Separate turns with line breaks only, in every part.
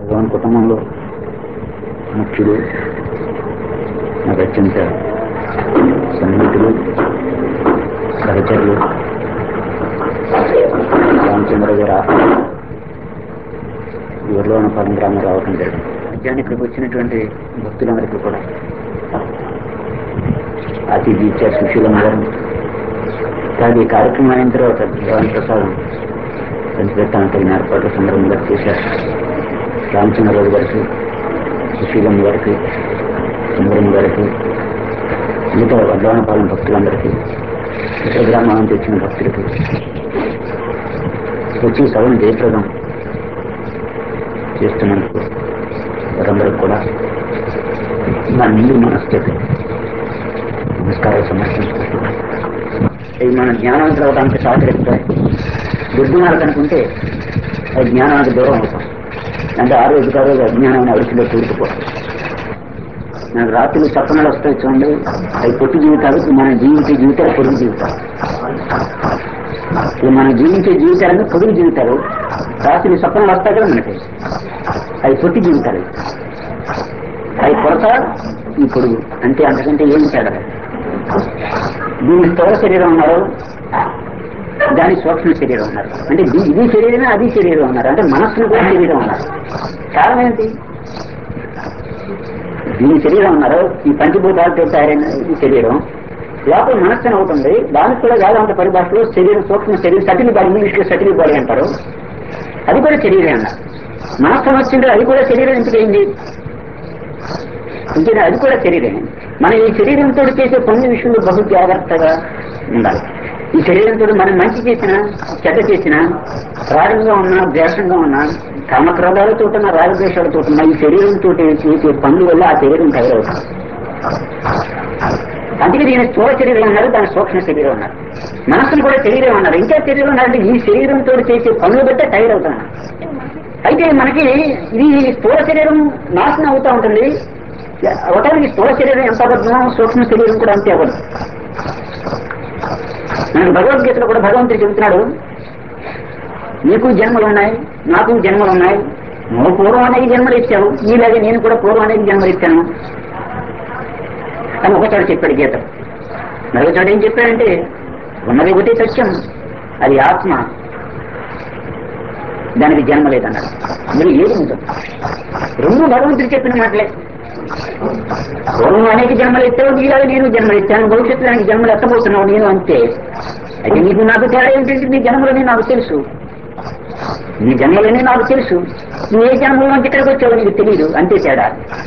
భగవాన్ కుటుంబంలో ముఖ్యుడు నాకు అత్యంత సన్నిహితులు సహచరులు రామచంద్ర గారు ఆహ్వానం ఊర్లో ఉన్న పదం గ్రామం రావటం జరిగింది మధ్యాహ్నం ఇక్కడికి వచ్చినటువంటి భక్తులందరికీ కూడా అతిథి ఇచ్చారు సుశీలం గారు కానీ ఈ కార్యక్రమం అయిన తర్వాత భగవాన్ ప్రసాదం పంచిపెట్టానికి తగిన ఏర్పాట్లు సందర్భంగా చేశారు రామచంద్రరావు గారికి సుశీలం గారికి సుందరం గారికి మిగతా వర్ధవనపాలెం భక్తులందరికీ ఇతర గ్రామాల నుంచి వచ్చిన భక్తులకి వచ్చి సభను జయప్రదం చేస్తున్నందుకు వారందరికి కూడా నా నిండు మనస్థితి నమస్కారాలు సమర్పించుకుంటున్నాను ఇవి మన జ్ఞానానికి రావడానికి సహకరిస్తాయి దుర్గుణాలు కనుకుంటే అది జ్ఞానానికి దూరం అవుతాం అంటే ఆ రోజు ఆ రోజు అజ్ఞానం అడిచిలో కూరుకుపోతాం నాకు రాత్రులు సపనాలు వస్తాయి చూడండి అవి పొట్టి జీవితాలు మన జీవించే జీవితాలు పొరుగు జీవితాలు ఇవి మనం జీవించే జీవితాలను పొరుగు జీవితాలు రాత్రి సపనాలు వస్తాయి కదా మనకి అవి పొట్టి జీవితాలు అవి కొరత ఈ పొడుగు అంటే అంతకంటే ఏం తేడా దీని స్థూల శరీరం ఉన్నారు దాని సూక్ష్మ శరీరం ఉన్నారు అంటే ఇది ఇది శరీరమే అది శరీరం ఉన్నారు అంటే మనస్సును కూడా శరీరం ఉన్నారు కారణం ఏంటి దీని శరీరం ఉన్నారు ఈ పంచభూతాలతో తయారైన ఈ శరీరం లోపల మనస్సు అని అవుతుంది దానికి కూడా వేదాంత పరిభాషలో శరీరం సూక్ష్మ శరీరం సటిల్ బాడీ ఇంగ్లీష్ లో సటిల్ బాడీ అంటారు అది కూడా శరీరం అన్నారు మనస్సు వచ్చింది అది కూడా శరీరం ఎందుకైంది అంటే అది కూడా శరీరమే మన ఈ శరీరంతో చేసే పనుల విషయంలో బహు జాగ్రత్తగా ఉండాలి ఈ శరీరంతో మనం మంచి చేసినా చెడ్డ చేసినా రాగంగా ఉన్నా ద్వేషంగా ఉన్నా కామక్రోధాలతో ఉన్న రాగద్వేషాలతో ఉన్న ఈ శరీరంతో చేసే పనుల వల్ల ఆ శరీరం తయారవుతుంది అందుకే దీని స్థూల శరీరం ఉన్నారు దాని సూక్ష్మ శరీరం ఉన్నారు మనస్సును కూడా శరీరం ఉన్నారు ఇంకా శరీరం ఉన్నారంటే ఈ శరీరంతో చేసే పనులు బట్టే తయారవుతున్నారు అయితే మనకి ఇది స్థూల శరీరం నాశనం అవుతూ ఉంటుంది అవటానికి స్థూల శరీరం ఎంత అబద్ధమో సూక్ష్మ శరీరం కూడా అంతే అబద్ధం నేను భగవద్గీతలో కూడా భగవంతుడు చెబుతున్నాడు నీకు జన్మలు ఉన్నాయి నాకు జన్మలు ఉన్నాయి నువ్వు పూర్వం అనేక జన్మలు ఇచ్చావు నీలాగే నేను కూడా పూర్వం అనేక జన్మలు ఇచ్చాను అని ఒకసారి చెప్పాడు గీత మరొక చోట ఏం చెప్పాడంటే ఉన్నది ఒకటి సత్యం అది ఆత్మ దానికి జన్మ లేదన్నాడు మీరు ఏది ఉంటుంది రెండు భగవంతుడు చెప్పిన మాటలే పూర్వం అనేక జన్మలు ఎత్తావు నీలాగా నేను జన్మలు ఇచ్చాను భవిష్యత్తులో అనేక జన్మలు ఎత్తబోతున్నావు నేను అంతే అయితే నీకు నాకు తేడా ఏంటంటే నీ జన్మలని నాకు తెలుసు నీ జన్మలని నాకు తెలుసు నువ్వు ఏ జన్మలో నుంచి ఇక్కడికి వచ్చావో నీకు తెలియదు అంతే తేడా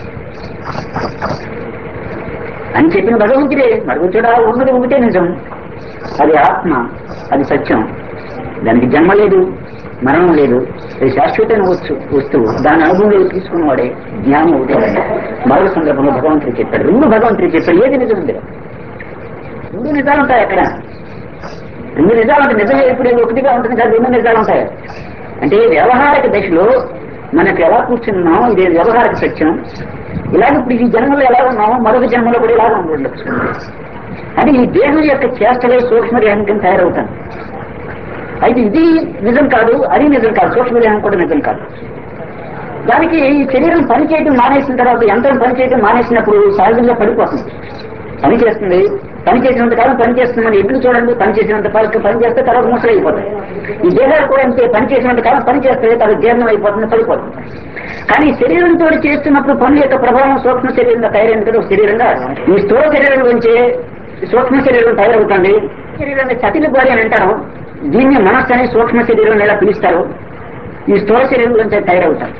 అని చెప్పిన భగవంతుడే భగవంతుడా ఉన్నది ఒకటే నిజం అది ఆత్మ అది సత్యం దానికి జన్మ లేదు మరణం లేదు అది శాశ్వతమైన వచ్చు వస్తువు దాని అనుభవంలో తీసుకున్నవాడే జ్ఞానం ఒకటే మరొక సందర్భంలో భగవంతుడు చెప్పాడు రెండు భగవంతుడు చెప్పాడు ఏది నిజం ఉంది రెండు నిజాలు ఉంటాయి అక్కడ రెండు నిజాలు అంటే నిజం ఎప్పుడు ఒకటిగా ఉంటుంది కదా రెండు నిజాలు ఉంటాయి అంటే వ్యవహారిక దశలో మనకు ఎలా కూర్చున్నాం ఇది వ్యవహారిక సత్యం ఇలాగ ఇప్పుడు ఈ జన్మలో ఎలా ఉన్నామో మరొక జన్మలో కూడా ఇలాగ ఉండొచ్చు అంటే ఈ దేహం యొక్క చేష్టలే సూక్ష్మ దేహం కింద తయారవుతాను అయితే ఇది నిజం కాదు అది నిజం కాదు సూక్ష్మదేహం కూడా నిజం కాదు దానికి ఈ శరీరం పనిచేయడం మానేసిన తర్వాత యంత్రం పనిచేయడం మానేసినప్పుడు సహజంగా పడిపోతుంది పని చేస్తుంది పని చేసినంత కాలం పని చేస్తుందని ఎదురు చూడండి పని చేసినంత కాలం పని చేస్తే తర్వాత ముసలు అయిపోతాయి ఈ దేహాలు కూడా అంతే పని చేసినంత కాలం పని చేస్తే తర్వాత జీర్ణం అయిపోతుంది పడిపోతుంది కానీ శరీరంతో చేస్తున్నప్పుడు పనుల యొక్క ప్రభావం సూక్ష్మ శరీరంగా తయారైంది కదా శరీరంగా ఈ స్థూల శరీరం నుంచి సూక్ష్మ శరీరం తయారవుతుంది శరీరాన్ని సతిలి బాడీ అని అంటారు దీన్ని మనస్సు అని సూక్ష్మ శరీరం ఎలా పిలుస్తారు ఈ స్థూల శరీరం నుంచి తయారవుతారు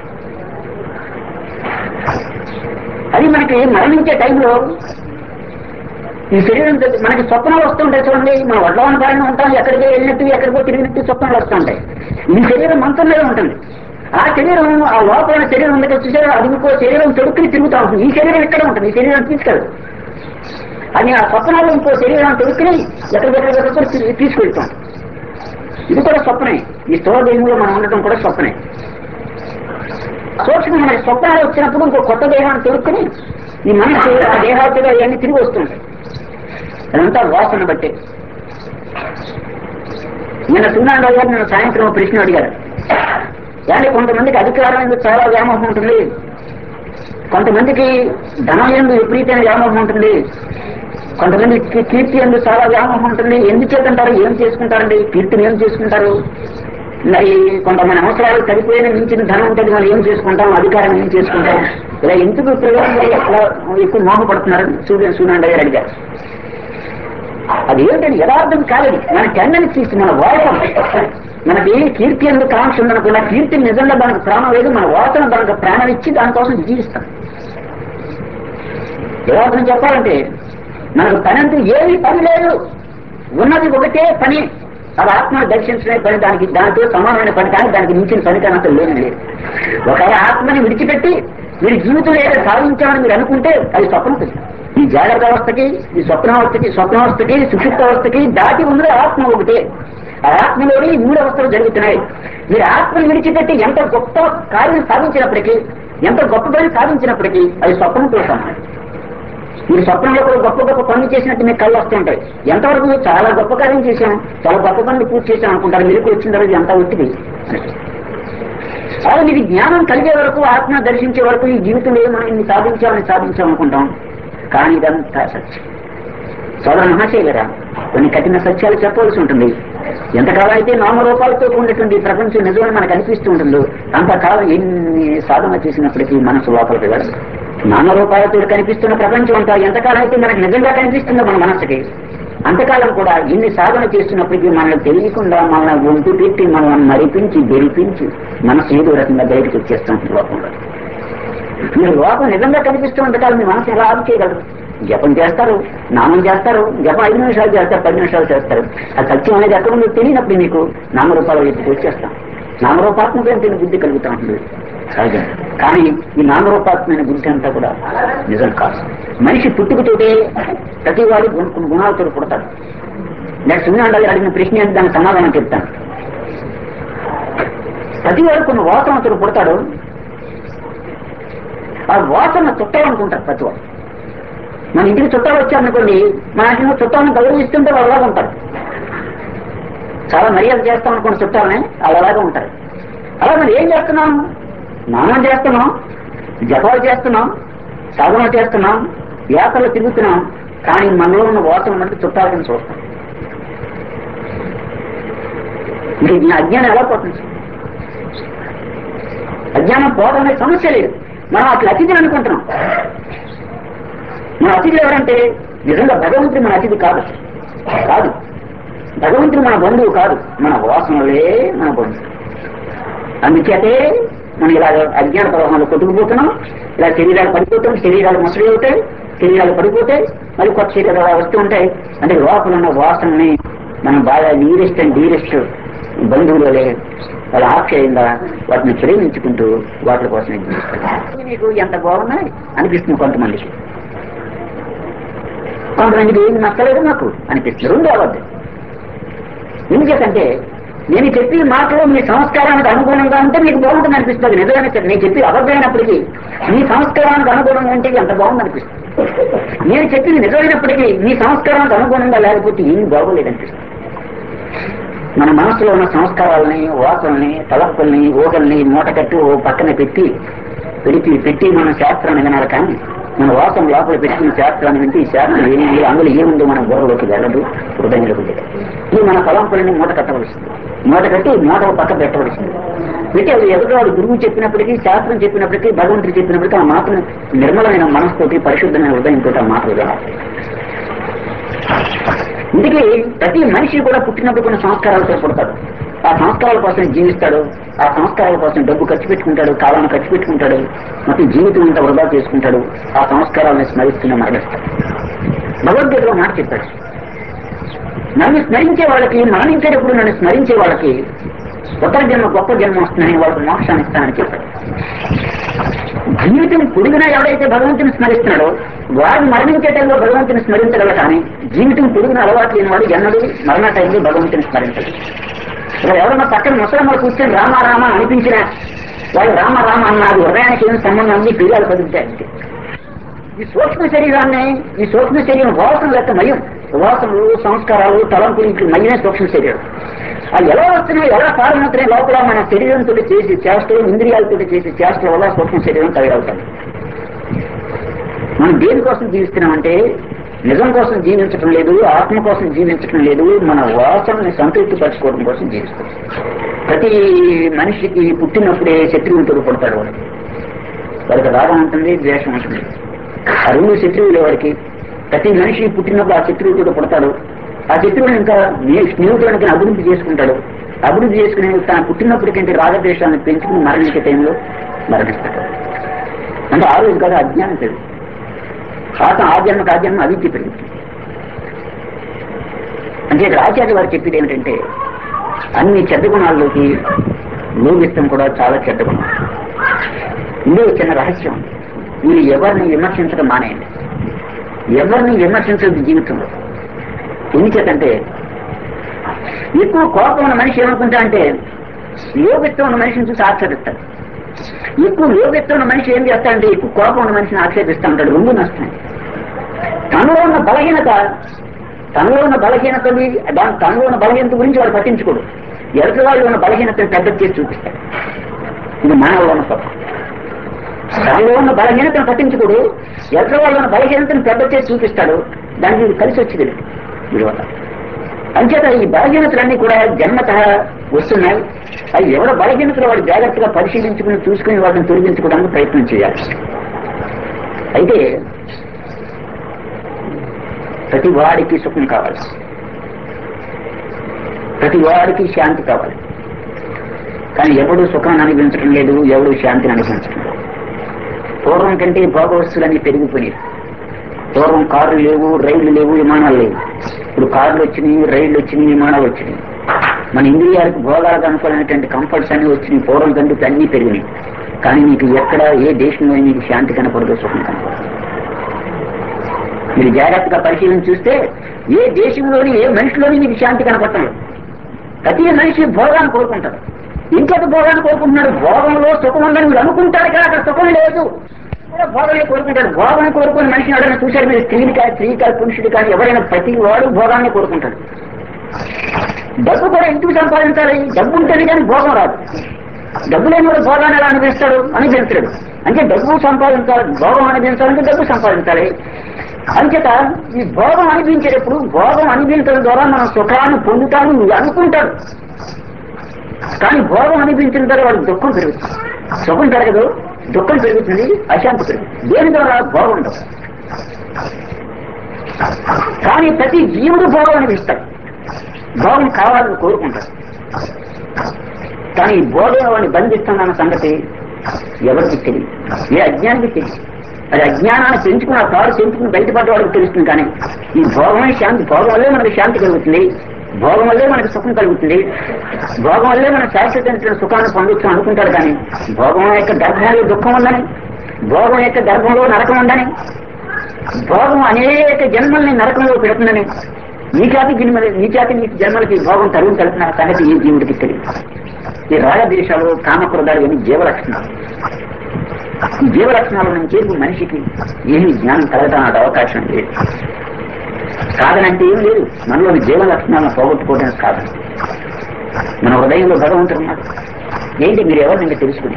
అది మనకి మరణించే టైంలో ఈ శరీరం మనకి స్వప్నాలు వస్తుంటాయి చూడండి మన వడ్లవాన బారిన ఉంటాం ఎక్కడికి వెళ్ళినట్టు ఎక్కడికో తిరిగినట్టు స్వప్నాలు వస్తుంటాయి ఈ శరీరం మంత్రంలో ఉంటుంది ఆ శరీరం ఆ లోపల శరీరం ఉంది చూసారు అది ఇంకో శరీరం తొడుక్కుని తిరుగుతూ ఉంటుంది ఈ శరీరం ఇక్కడ ఉంటుంది ఈ శరీరం తీసుకెళ్ళదు అది ఆ స్వప్నాలు ఇంకో శరీరం తొడుక్కుని ఎక్కడికెక్కడికెక్కడ తీసుకెళ్తాం ఇది కూడా స్వప్నే ఈ స్థూల దేహంలో మనం ఉండటం కూడా స్వప్నే సూక్ష్మ మనకి స్వప్నాలు వచ్చినప్పుడు ఇంకో కొత్త దేహాన్ని తొడుక్కుని ఈ మనసు ఆ దేహాతుగా ఇవన్నీ తిరిగి వస్తుంటాయి అదంతా వాసన బట్టే నిన్న సూర్యనారాయణ గారు నన్ను సాయంత్రం ప్రశ్న అడిగారు కానీ కొంతమందికి అధికారం మీద చాలా వ్యామోహం ఉంటుంది కొంతమందికి ధనం ఎందు విపరీతమైన వ్యామోహం ఉంటుంది కొంతమందికి కీర్తి ఎందు చాలా వ్యామోహం ఉంటుంది ఎందుచేతంటారు ఏం చేసుకుంటారండి కీర్తిని ఏం చేసుకుంటారు మరి కొంతమంది అవసరాలు సరిపోయిన మించిన ధనం ఉంటుంది మనం ఏం చేసుకుంటాం అధికారం ఏం చేసుకుంటాం ఇలా ఎందుకు ప్రయోజనం అట్లా ఎక్కువ మోహపడుతున్నారు సూర్య సూర్యండి గారు అడిగారు అది ఏమిటంటే యథార్థం కాలేదు మన టెండెన్సీస్ మన వాసన మనకి కీర్తి ఎందుకు కాంక్ష ఉందనుకున్న కీర్తి నిజంగా దానికి ప్రాణం లేదు మన వాసన దానికి ప్రాణం ఇచ్చి దానికోసం జీవిస్తాం యథార్థం చెప్పాలంటే మనకు పని అంటూ ఏమీ పని లేదు ఉన్నది ఒకటే పని అది ఆత్మను దర్శించడే పని దానికి దానితో సమానమైన పని కానీ దానికి మించిన పని కానీ అసలు లేని లేదు ఒకవేళ ఆత్మని విడిచిపెట్టి మీరు జీవితంలో ఏదో సాధించామని మీరు అనుకుంటే అది స్వప్నం ఈ జాగ్రత్త అవస్థకి ఈ స్వప్నావస్థకి స్వప్నావస్థకి సుషుప్తావస్థకి దాటి ఉన్నది ఆత్మ ఒకటే ఆ ఆత్మలోని ఈ మూడు అవస్థలు జరుగుతున్నాయి మీరు ఆత్మను విడిచిపెట్టి ఎంత గొప్ప కార్యం సాధించినప్పటికీ ఎంత గొప్ప పని సాధించినప్పటికీ అది స్వప్నంతో సమానం మీరు స్వప్నంలో కూడా గొప్ప గొప్ప పనులు చేసినట్టు మీకు కళ్ళు వస్తుంటాయి ఎంతవరకు మీరు చాలా గొప్ప కార్యం చేశాం చాలా గొప్ప పనులు పూర్తి చేశాం అనుకుంటారు మీకు వచ్చిన తర్వాత ఎంత ఒత్తిడి అలా మీకు జ్ఞానం కలిగే వరకు ఆత్మ దర్శించే వరకు ఈ జీవితంలో మనం ఇన్ని సాధించామని సాధించాం అనుకుంటాం కానీ ఇదంతా సత్యం సోదర మహాశైలరా కొన్ని కఠిన సత్యాలు చెప్పవలసి ఉంటుంది ఎంతకాలం అయితే నామరూపాలతో కూడినటువంటి ఈ ప్రపంచం నిజమని మనకు అనిపిస్తూ ఉంటుందో అంతకాలం ఎన్ని సాధన చేసినప్పటికీ మనసు లోపలికి వెళ్ళదు నామరూపాలతో కనిపిస్తున్న ప్రపంచం అంతా ఎంతకాలం అయితే మనకు నిజంగా కనిపిస్తుందో మన మనసుకి అంతకాలం కూడా ఎన్ని సాధన చేస్తున్నప్పటికీ మనకు తెలియకుండా మన ఒంటి పెట్టి మనం మరిపించి గెలిపించి మనసు ఏదో రకంగా బయటకు వచ్చేస్తాం లోకంలో మీరు లోపం నిజంగా కనిపిస్తూ ఉంటకాలం మీ మనసు ఎలా ఆపు చేయగలరు జపం చేస్తారు నామం చేస్తారు జపం ఐదు నిమిషాలు చేస్తారు పది నిమిషాలు చేస్తారు ఆ సత్యం అనేది ఎక్కడ ఉందో తెలియనప్పుడు మీకు నామరూపాల వైపుకి వచ్చేస్తాం నామరూపాత్మకమైన బుద్ధి కలుగుతూ ఉంటుంది సహజం కానీ ఈ నామరూపాత్మైన బుద్ధి అంతా కూడా నిజం కాదు మనిషి పుట్టుకతోటే ప్రతి వాడు కొన్ని గుణాలతో పుడతాడు నేను సున్నాండాలి అడిగిన ప్రశ్న ఏంటి దానికి సమాధానం చెప్తాను ప్రతి వాడు కొన్ని వాసనతో పుడతాడు ఆ వాసన చుట్టాలనుకుంటారు ప్రతి వాడు మన ఇంటికి చుట్టాలు వచ్చారనుకోండి మన ఇంటికి చుట్టాలను గౌరవిస్తుంటే వాళ్ళు అలాగా ఉంటారు చాలా మర్యాద చేస్తాం అనుకున్న చుట్టాలని వాళ్ళు అలాగే ఉంటారు అలా మరి ఏం చేస్తున్నాం నామం చేస్తున్నాం జపాలు చేస్తున్నాం సాధన చేస్తున్నాం యాత్రలు తిరుగుతున్నాం కానీ మనలో ఉన్న వాసన బట్టి చుట్టాలని చూస్తాం ఇది ఈ అజ్ఞానం ఎలా పోతుంది అజ్ఞానం పోవడం అనే సమస్య లేదు మనం అట్లా అతిథి అనుకుంటున్నాం మన అతిథి ఎవరంటే నిజంగా భగవంతుడు మన అతిథి కాదు కాదు భగవంతుడు మన బంధువు కాదు మన వాసనలే మన బంధువు అందుచేతే మనం ఇలా అజ్ఞాన ప్రవాహంలో కొట్టుకుపోతున్నాం ఇలా శరీరాలు పడిపోతాం శరీరాలు ముసలి అవుతాయి శరీరాలు పడిపోతాయి మరి కొత్త శరీరాలు వస్తూ ఉంటాయి అంటే లోపల ఉన్న వాసనని మనం బాగా నీరెస్ట్ అండ్ డీరెస్ట్ బంధువులే వాళ్ళ ఆక్షయంగా వాటిని ప్రేమించుకుంటూ వాటి కోసం జీవిస్తారు నీకు ఎంత బాగున్నాయి అనిపిస్తుంది కొంతమందికి కొంతమందికి ఏం నచ్చలేదు నాకు అనిపిస్తుంది రెండు అబద్ధం ఎందుకంటే నేను చెప్పి మాటలు మీ సంస్కారానికి అనుగుణంగా ఉంటే మీకు బాగుంటుంది అనిపిస్తుంది నిజమైన నేను చెప్పి అబద్ధమైనప్పటికీ మీ సంస్కారానికి అనుగుణంగా ఉంటే ఎంత బాగుంది అనిపిస్తుంది నేను చెప్పింది నిజమైనప్పటికీ మీ సంస్కారానికి అనుగుణంగా లేకపోతే ఏం బాగోలేదు అనిపిస్తుంది మన మనసులో ఉన్న సంస్కారాలని వాసనల్ని తలంపుల్ని ఊహల్ని మూట కట్టి ఓ పక్కన పెట్టి పెడితే పెట్టి మన శాస్త్రాన్ని వినాలి కానీ మన వాసన లోపల పెట్టి ఈ శాస్త్రాన్ని వింటే ఈ శాస్త్రం ఏమి అందులో ఏముందో మన బుర్రలోకి వెళ్ళదు హృదయంలోకి వెళ్ళదు ఇది మన తలంపులని మూట కట్టవలసింది మూట కట్టి మూట ఒక పక్క పెట్టవలసింది పెట్టి అది ఎదురువాడు గురువు చెప్పినప్పటికీ శాస్త్రం చెప్పినప్పటికీ భగవంతుడు చెప్పినప్పటికీ ఆ మాటను నిర్మలమైన మనసుతోటి పరిశుద్ధమైన హృదయంతో ఆ మాటలు వినాలి ఇందుకే ప్రతి మనిషి కూడా పుట్టినప్పుడు కొన్ని సంస్కారాలతో పుడతాడు ఆ సంస్కారాల కోసం జీవిస్తాడు ఆ సంస్కారాల కోసం డబ్బు ఖర్చు పెట్టుకుంటాడు కాలాన్ని ఖర్చు పెట్టుకుంటాడు మొత్తం జీవితం అంతా వృధా చేసుకుంటాడు ఆ సంస్కారాలను స్మరిస్తూనే మరణిస్తాడు భగవద్గీతలో మాట చెప్పాడు నన్ను స్మరించే వాళ్ళకి మరణించేటప్పుడు నన్ను స్మరించే వాళ్ళకి ఉత్తర జన్మ గొప్ప జన్మ వస్తుందని వాళ్ళకి మోక్షాన్ని ఇస్తానని చెప్పాడు జీవితం పొడిగినా ఎవడైతే భగవంతుని స్మరిస్తున్నాడో వాడు మరణించేటంలో భగవంతుని స్మరించగల కానీ జీవితం పొడిగిన అలవాటు లేని వాడు ఎన్నడూ మరణ టైంలో భగవంతుని స్మరించడు ఇలా ఎవరన్నా పక్కన ముసలమ్మ కూర్చొని రామ రామ అనిపించిన వాళ్ళు రామ రామ అన్నారు హృదయానికి ఏం సంబంధం ఉంది పిల్లలు కదులుతాయి ఈ సూక్ష్మ శరీరాన్ని ఈ సూక్ష్మ శరీరం వాసన లెక్క మయం వాసనలు సంస్కారాలు తలంపులు ఇంటి మయమే సూక్ష్మ శరీరం అది ఎలా వస్తున్నాయి ఎలా పారమవుతున్నాయి లోపల మన శరీరంతో చేసి చేష్టలు ఇంద్రియాలతో చేసి చేష్టల వల్ల సూక్ష్మ శరీరం తయారవుతుంది మనం దేనికోసం జీవిస్తున్నామంటే నిజం కోసం జీవించటం లేదు ఆత్మ కోసం జీవించటం లేదు మన వాసనని సంతృప్తి పరచుకోవడం కోసం జీవిస్తాం ప్రతి మనిషికి పుట్టినప్పుడే శత్రువులతో పుడతాడు వాడు వాడికి రాగం ఉంటుంది ద్వేషం ఉంటుంది ఆ రెండు శత్రువులు వాడికి ప్రతి మనిషి పుట్టినప్పుడు ఆ శత్రువుతో పుడతాడు ఆ శత్రువుని ఇంకా నే- స్నేహితులకి అభివృద్ధి చేసుకుంటాడు అభివృద్ధి చేసుకుని తన పుట్టినప్పటికంటే రాగద్వేషాలను పెంచుకుని మరణించే టైంలో మరణిస్తాడు అంటే ఆ రోజు కాదు అజ్ఞానం తెలుసు శాతం ఆ జన్మకు ఆ జన్మ అవిద్య పెరుగుతుంది అంటే ఇక్కడ ఆచార్య వారు చెప్పేది ఏమిటంటే అన్ని చెడ్డ గుణాల్లోకి లోగిస్తాం కూడా చాలా చెడ్డ గుణం ఇందులో చిన్న రహస్యం ఉంది. మీరు ఎవరిని విమర్శించడం మానేయండి ఎవరిని విమర్శించదు జీవితంలో ఎందుచేతంటే ఎక్కువ కోపం ఉన్న మనిషి ఏమనుకుంటా అంటే యోగిత్వం ఉన్న మనిషిని చూసి ఆక్షేపిస్తాడు ఎక్కువ యోగిత్వం ఉన్న మనిషి ఏం చేస్తాడంటే ఎక్కువ కోపం ఉన్న మనిషిని ఆక్షేపిస్తూ ఉంటాడు రెండు నష్టం తనలో ఉన్న బలహీనత తనలో ఉన్న బలహీనతని దాని తనలో ఉన్న బలహీనత గురించి వాడు పట్టించుకోడు ఎదుటి వాళ్ళు ఉన్న బలహీనతని పెద్ద చేసి చూపిస్తాడు ఇది మానవులో ఉన్న స్వభావం తనలో ఉన్న బలహీనతను పట్టించుకోడు ఎదుటి వాళ్ళు ఉన్న బలహీనతను పెద్ద చేసి చూపిస్తాడు దానికి ఇది కలిసి వచ్చింది విలువ అంచేత ఈ బలహీనతలన్నీ కూడా జన్మత వస్తున్నాయి అవి ఎవరో బలహీనతలు వాడు జాగ్రత్తగా పరిశీలించుకుని చూసుకుని వాటిని తొలగించుకోవడానికి ప్రయత్నం చేయాలి అయితే ప్రతి వాడికి సుఖం కావాలి ప్రతి వాడికి శాంతి కావాలి కానీ ఎవడు సుఖాన్ని అనుభవించడం లేదు ఎవడు శాంతిని అనుభవించడం లేదు పూర్వం కంటే భోగవస్తులన్నీ పెరిగిపోయినాయి పూర్వం కార్లు లేవు రైళ్లు లేవు విమానాలు లేవు ఇప్పుడు కార్లు వచ్చినాయి రైళ్లు వచ్చినాయి విమానాలు వచ్చినాయి మన ఇంద్రియాలకు భోగాలకు అనుకూలమైనటువంటి కంఫర్ట్స్ అన్ని వచ్చినాయి పూర్వం కంటే ఇప్పుడు అన్నీ పెరిగినాయి కానీ మీకు ఎక్కడ ఏ దేశంలో మీకు శాంతి కనపడదు సుఖం కనపడదు మీరు జాగ్రత్తగా పరిశీలన చూస్తే ఏ దేశంలోని ఏ మనిషిలోని మీకు శాంతి కనపడటం లేదు ప్రతి మనిషి భోగాన్ని కోరుకుంటాడు ఇంకొక భోగాన్ని కోరుకుంటున్నాడు భోగంలో సుఖం ఉందని మీరు అనుకుంటారు కానీ అక్కడ సుఖం లేదు కూడా భోగమే కోరుకుంటాడు భోగం కోరుకుని మనిషిని ఎవరైనా చూశారు మీరు స్త్రీని కాదు స్త్రీ కాదు పురుషుడు కానీ ఎవరైనా ప్రతి వాడు భోగాన్ని కోరుకుంటాడు డబ్బు కూడా ఎందుకు సంపాదించాలి డబ్బు ఉంటేనే కానీ భోగం రాదు డబ్బు లేని వాడు భోగాన్ని ఎలా అనిపిస్తాడు అనిపించడు అంటే డబ్బు సంపాదించాలి భోగం అనిపించాలంటే డబ్బు సంపాదించాలి అంచేత ఈ భోగం అనిపించేటప్పుడు భోగం అనిపించడం ద్వారా మనం సుఖాన్ని పొందుతాము నువ్వు అనుకుంటాడు కానీ భోగం అనిపించిన తర్వాత వాడికి దుఃఖం పెరుగుతుంది సుఖం పెరగదు దుఃఖం పెరుగుతుంది అశాంతి పెరుగుతుంది దేని ద్వారా భోగం ఉండదు కానీ ప్రతి జీవుడు భోగం అనిపిస్తాడు భోగం కావాలని కోరుకుంటాడు కానీ ఈ భోగం వాడిని బంధిస్తుందన్న సంగతి ఎవరికి తెలియదు ఏ అజ్ఞానికి తెలియదు అది అజ్ఞానాన్ని పెంచుకున్న ఆ తాడు పెంచుకుని బయటపడ్డ వాడికి తెలుస్తుంది కానీ ఈ భోగమే శాంతి భోగం వల్లే మనకి శాంతి కలుగుతుంది భోగం వల్లే మనకి సుఖం కలుగుతుంది భోగం వల్లే మనం శాశ్వతమైన సుఖాన్ని పొందొచ్చు అనుకుంటాడు కానీ భోగం యొక్క గర్భంలో దుఃఖం ఉందని భోగం యొక్క గర్భంలో నరకం ఉందని భోగం అనేక జన్మల్ని నరకంలో పెడుతుందని నీ జాతి జన్మల నీ జాతి నీ జన్మలకి భోగం తరువు కలుపుతున్న సంగతి ఈ జీవుడికి తెలియదు ఈ రాగద్వేషాలు కామక్రోధాలు ఇవన్నీ జీవలక్షణాలు ఈ జీవలక్షణాల నుంచి మనిషికి ఏమి జ్ఞానం కలగడానికి అవకాశం లేదు సాధనంటే ఏం లేదు మనలోని జీవ లక్షణాలను పోగొట్టుకోవడానికి సాధన మన హృదయంలో భగవంతుడు ఉన్నాడు ఏంటి మీరు ఎవరిని తెలుసుకుని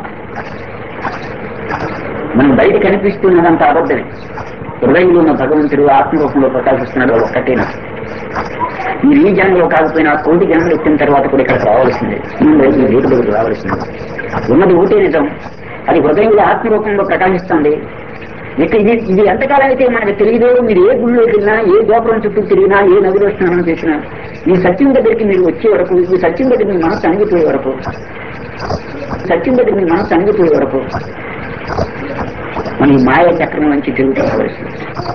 మనం బయట కనిపిస్తున్నదంత అబద్ధమే హృదయంలో ఉన్న భగవంతుడు ఆత్మరూపంలో ప్రకాశిస్తున్నాడు అది ఒక్కటేనా మీరు ఈ జన్మలో కాకపోయినా కోటి జన్మలు ఎత్తిన తర్వాత కూడా ఇక్కడికి రావాల్సిందే ఈ రోజు ఈ వీటి దగ్గరికి రావాల్సిందే ఉన్నది ఒకటే నిజం అది హృదయంలో ఆత్మరూపంలో ప్రకాశిస్తుంది ఇక ఇది ఇది ఎంతకాలం అయితే మనకు తెలియదు మీరు ఏ గుళ్ళోకి వెళ్ళినా ఏ గోపురం చుట్టూ తిరిగినా ఏ నదిలో స్నానం చేసినా ఈ సత్యం దగ్గరికి మీరు వచ్చే వరకు ఈ సత్యం దగ్గర మీ మనసు అణిగిపోయే వరకు సత్యం దగ్గర మీ మనసు అణిగిపోయే వరకు మన ఈ మాయ చక్రం నుంచి తిరుగుతూ రావాల్సింది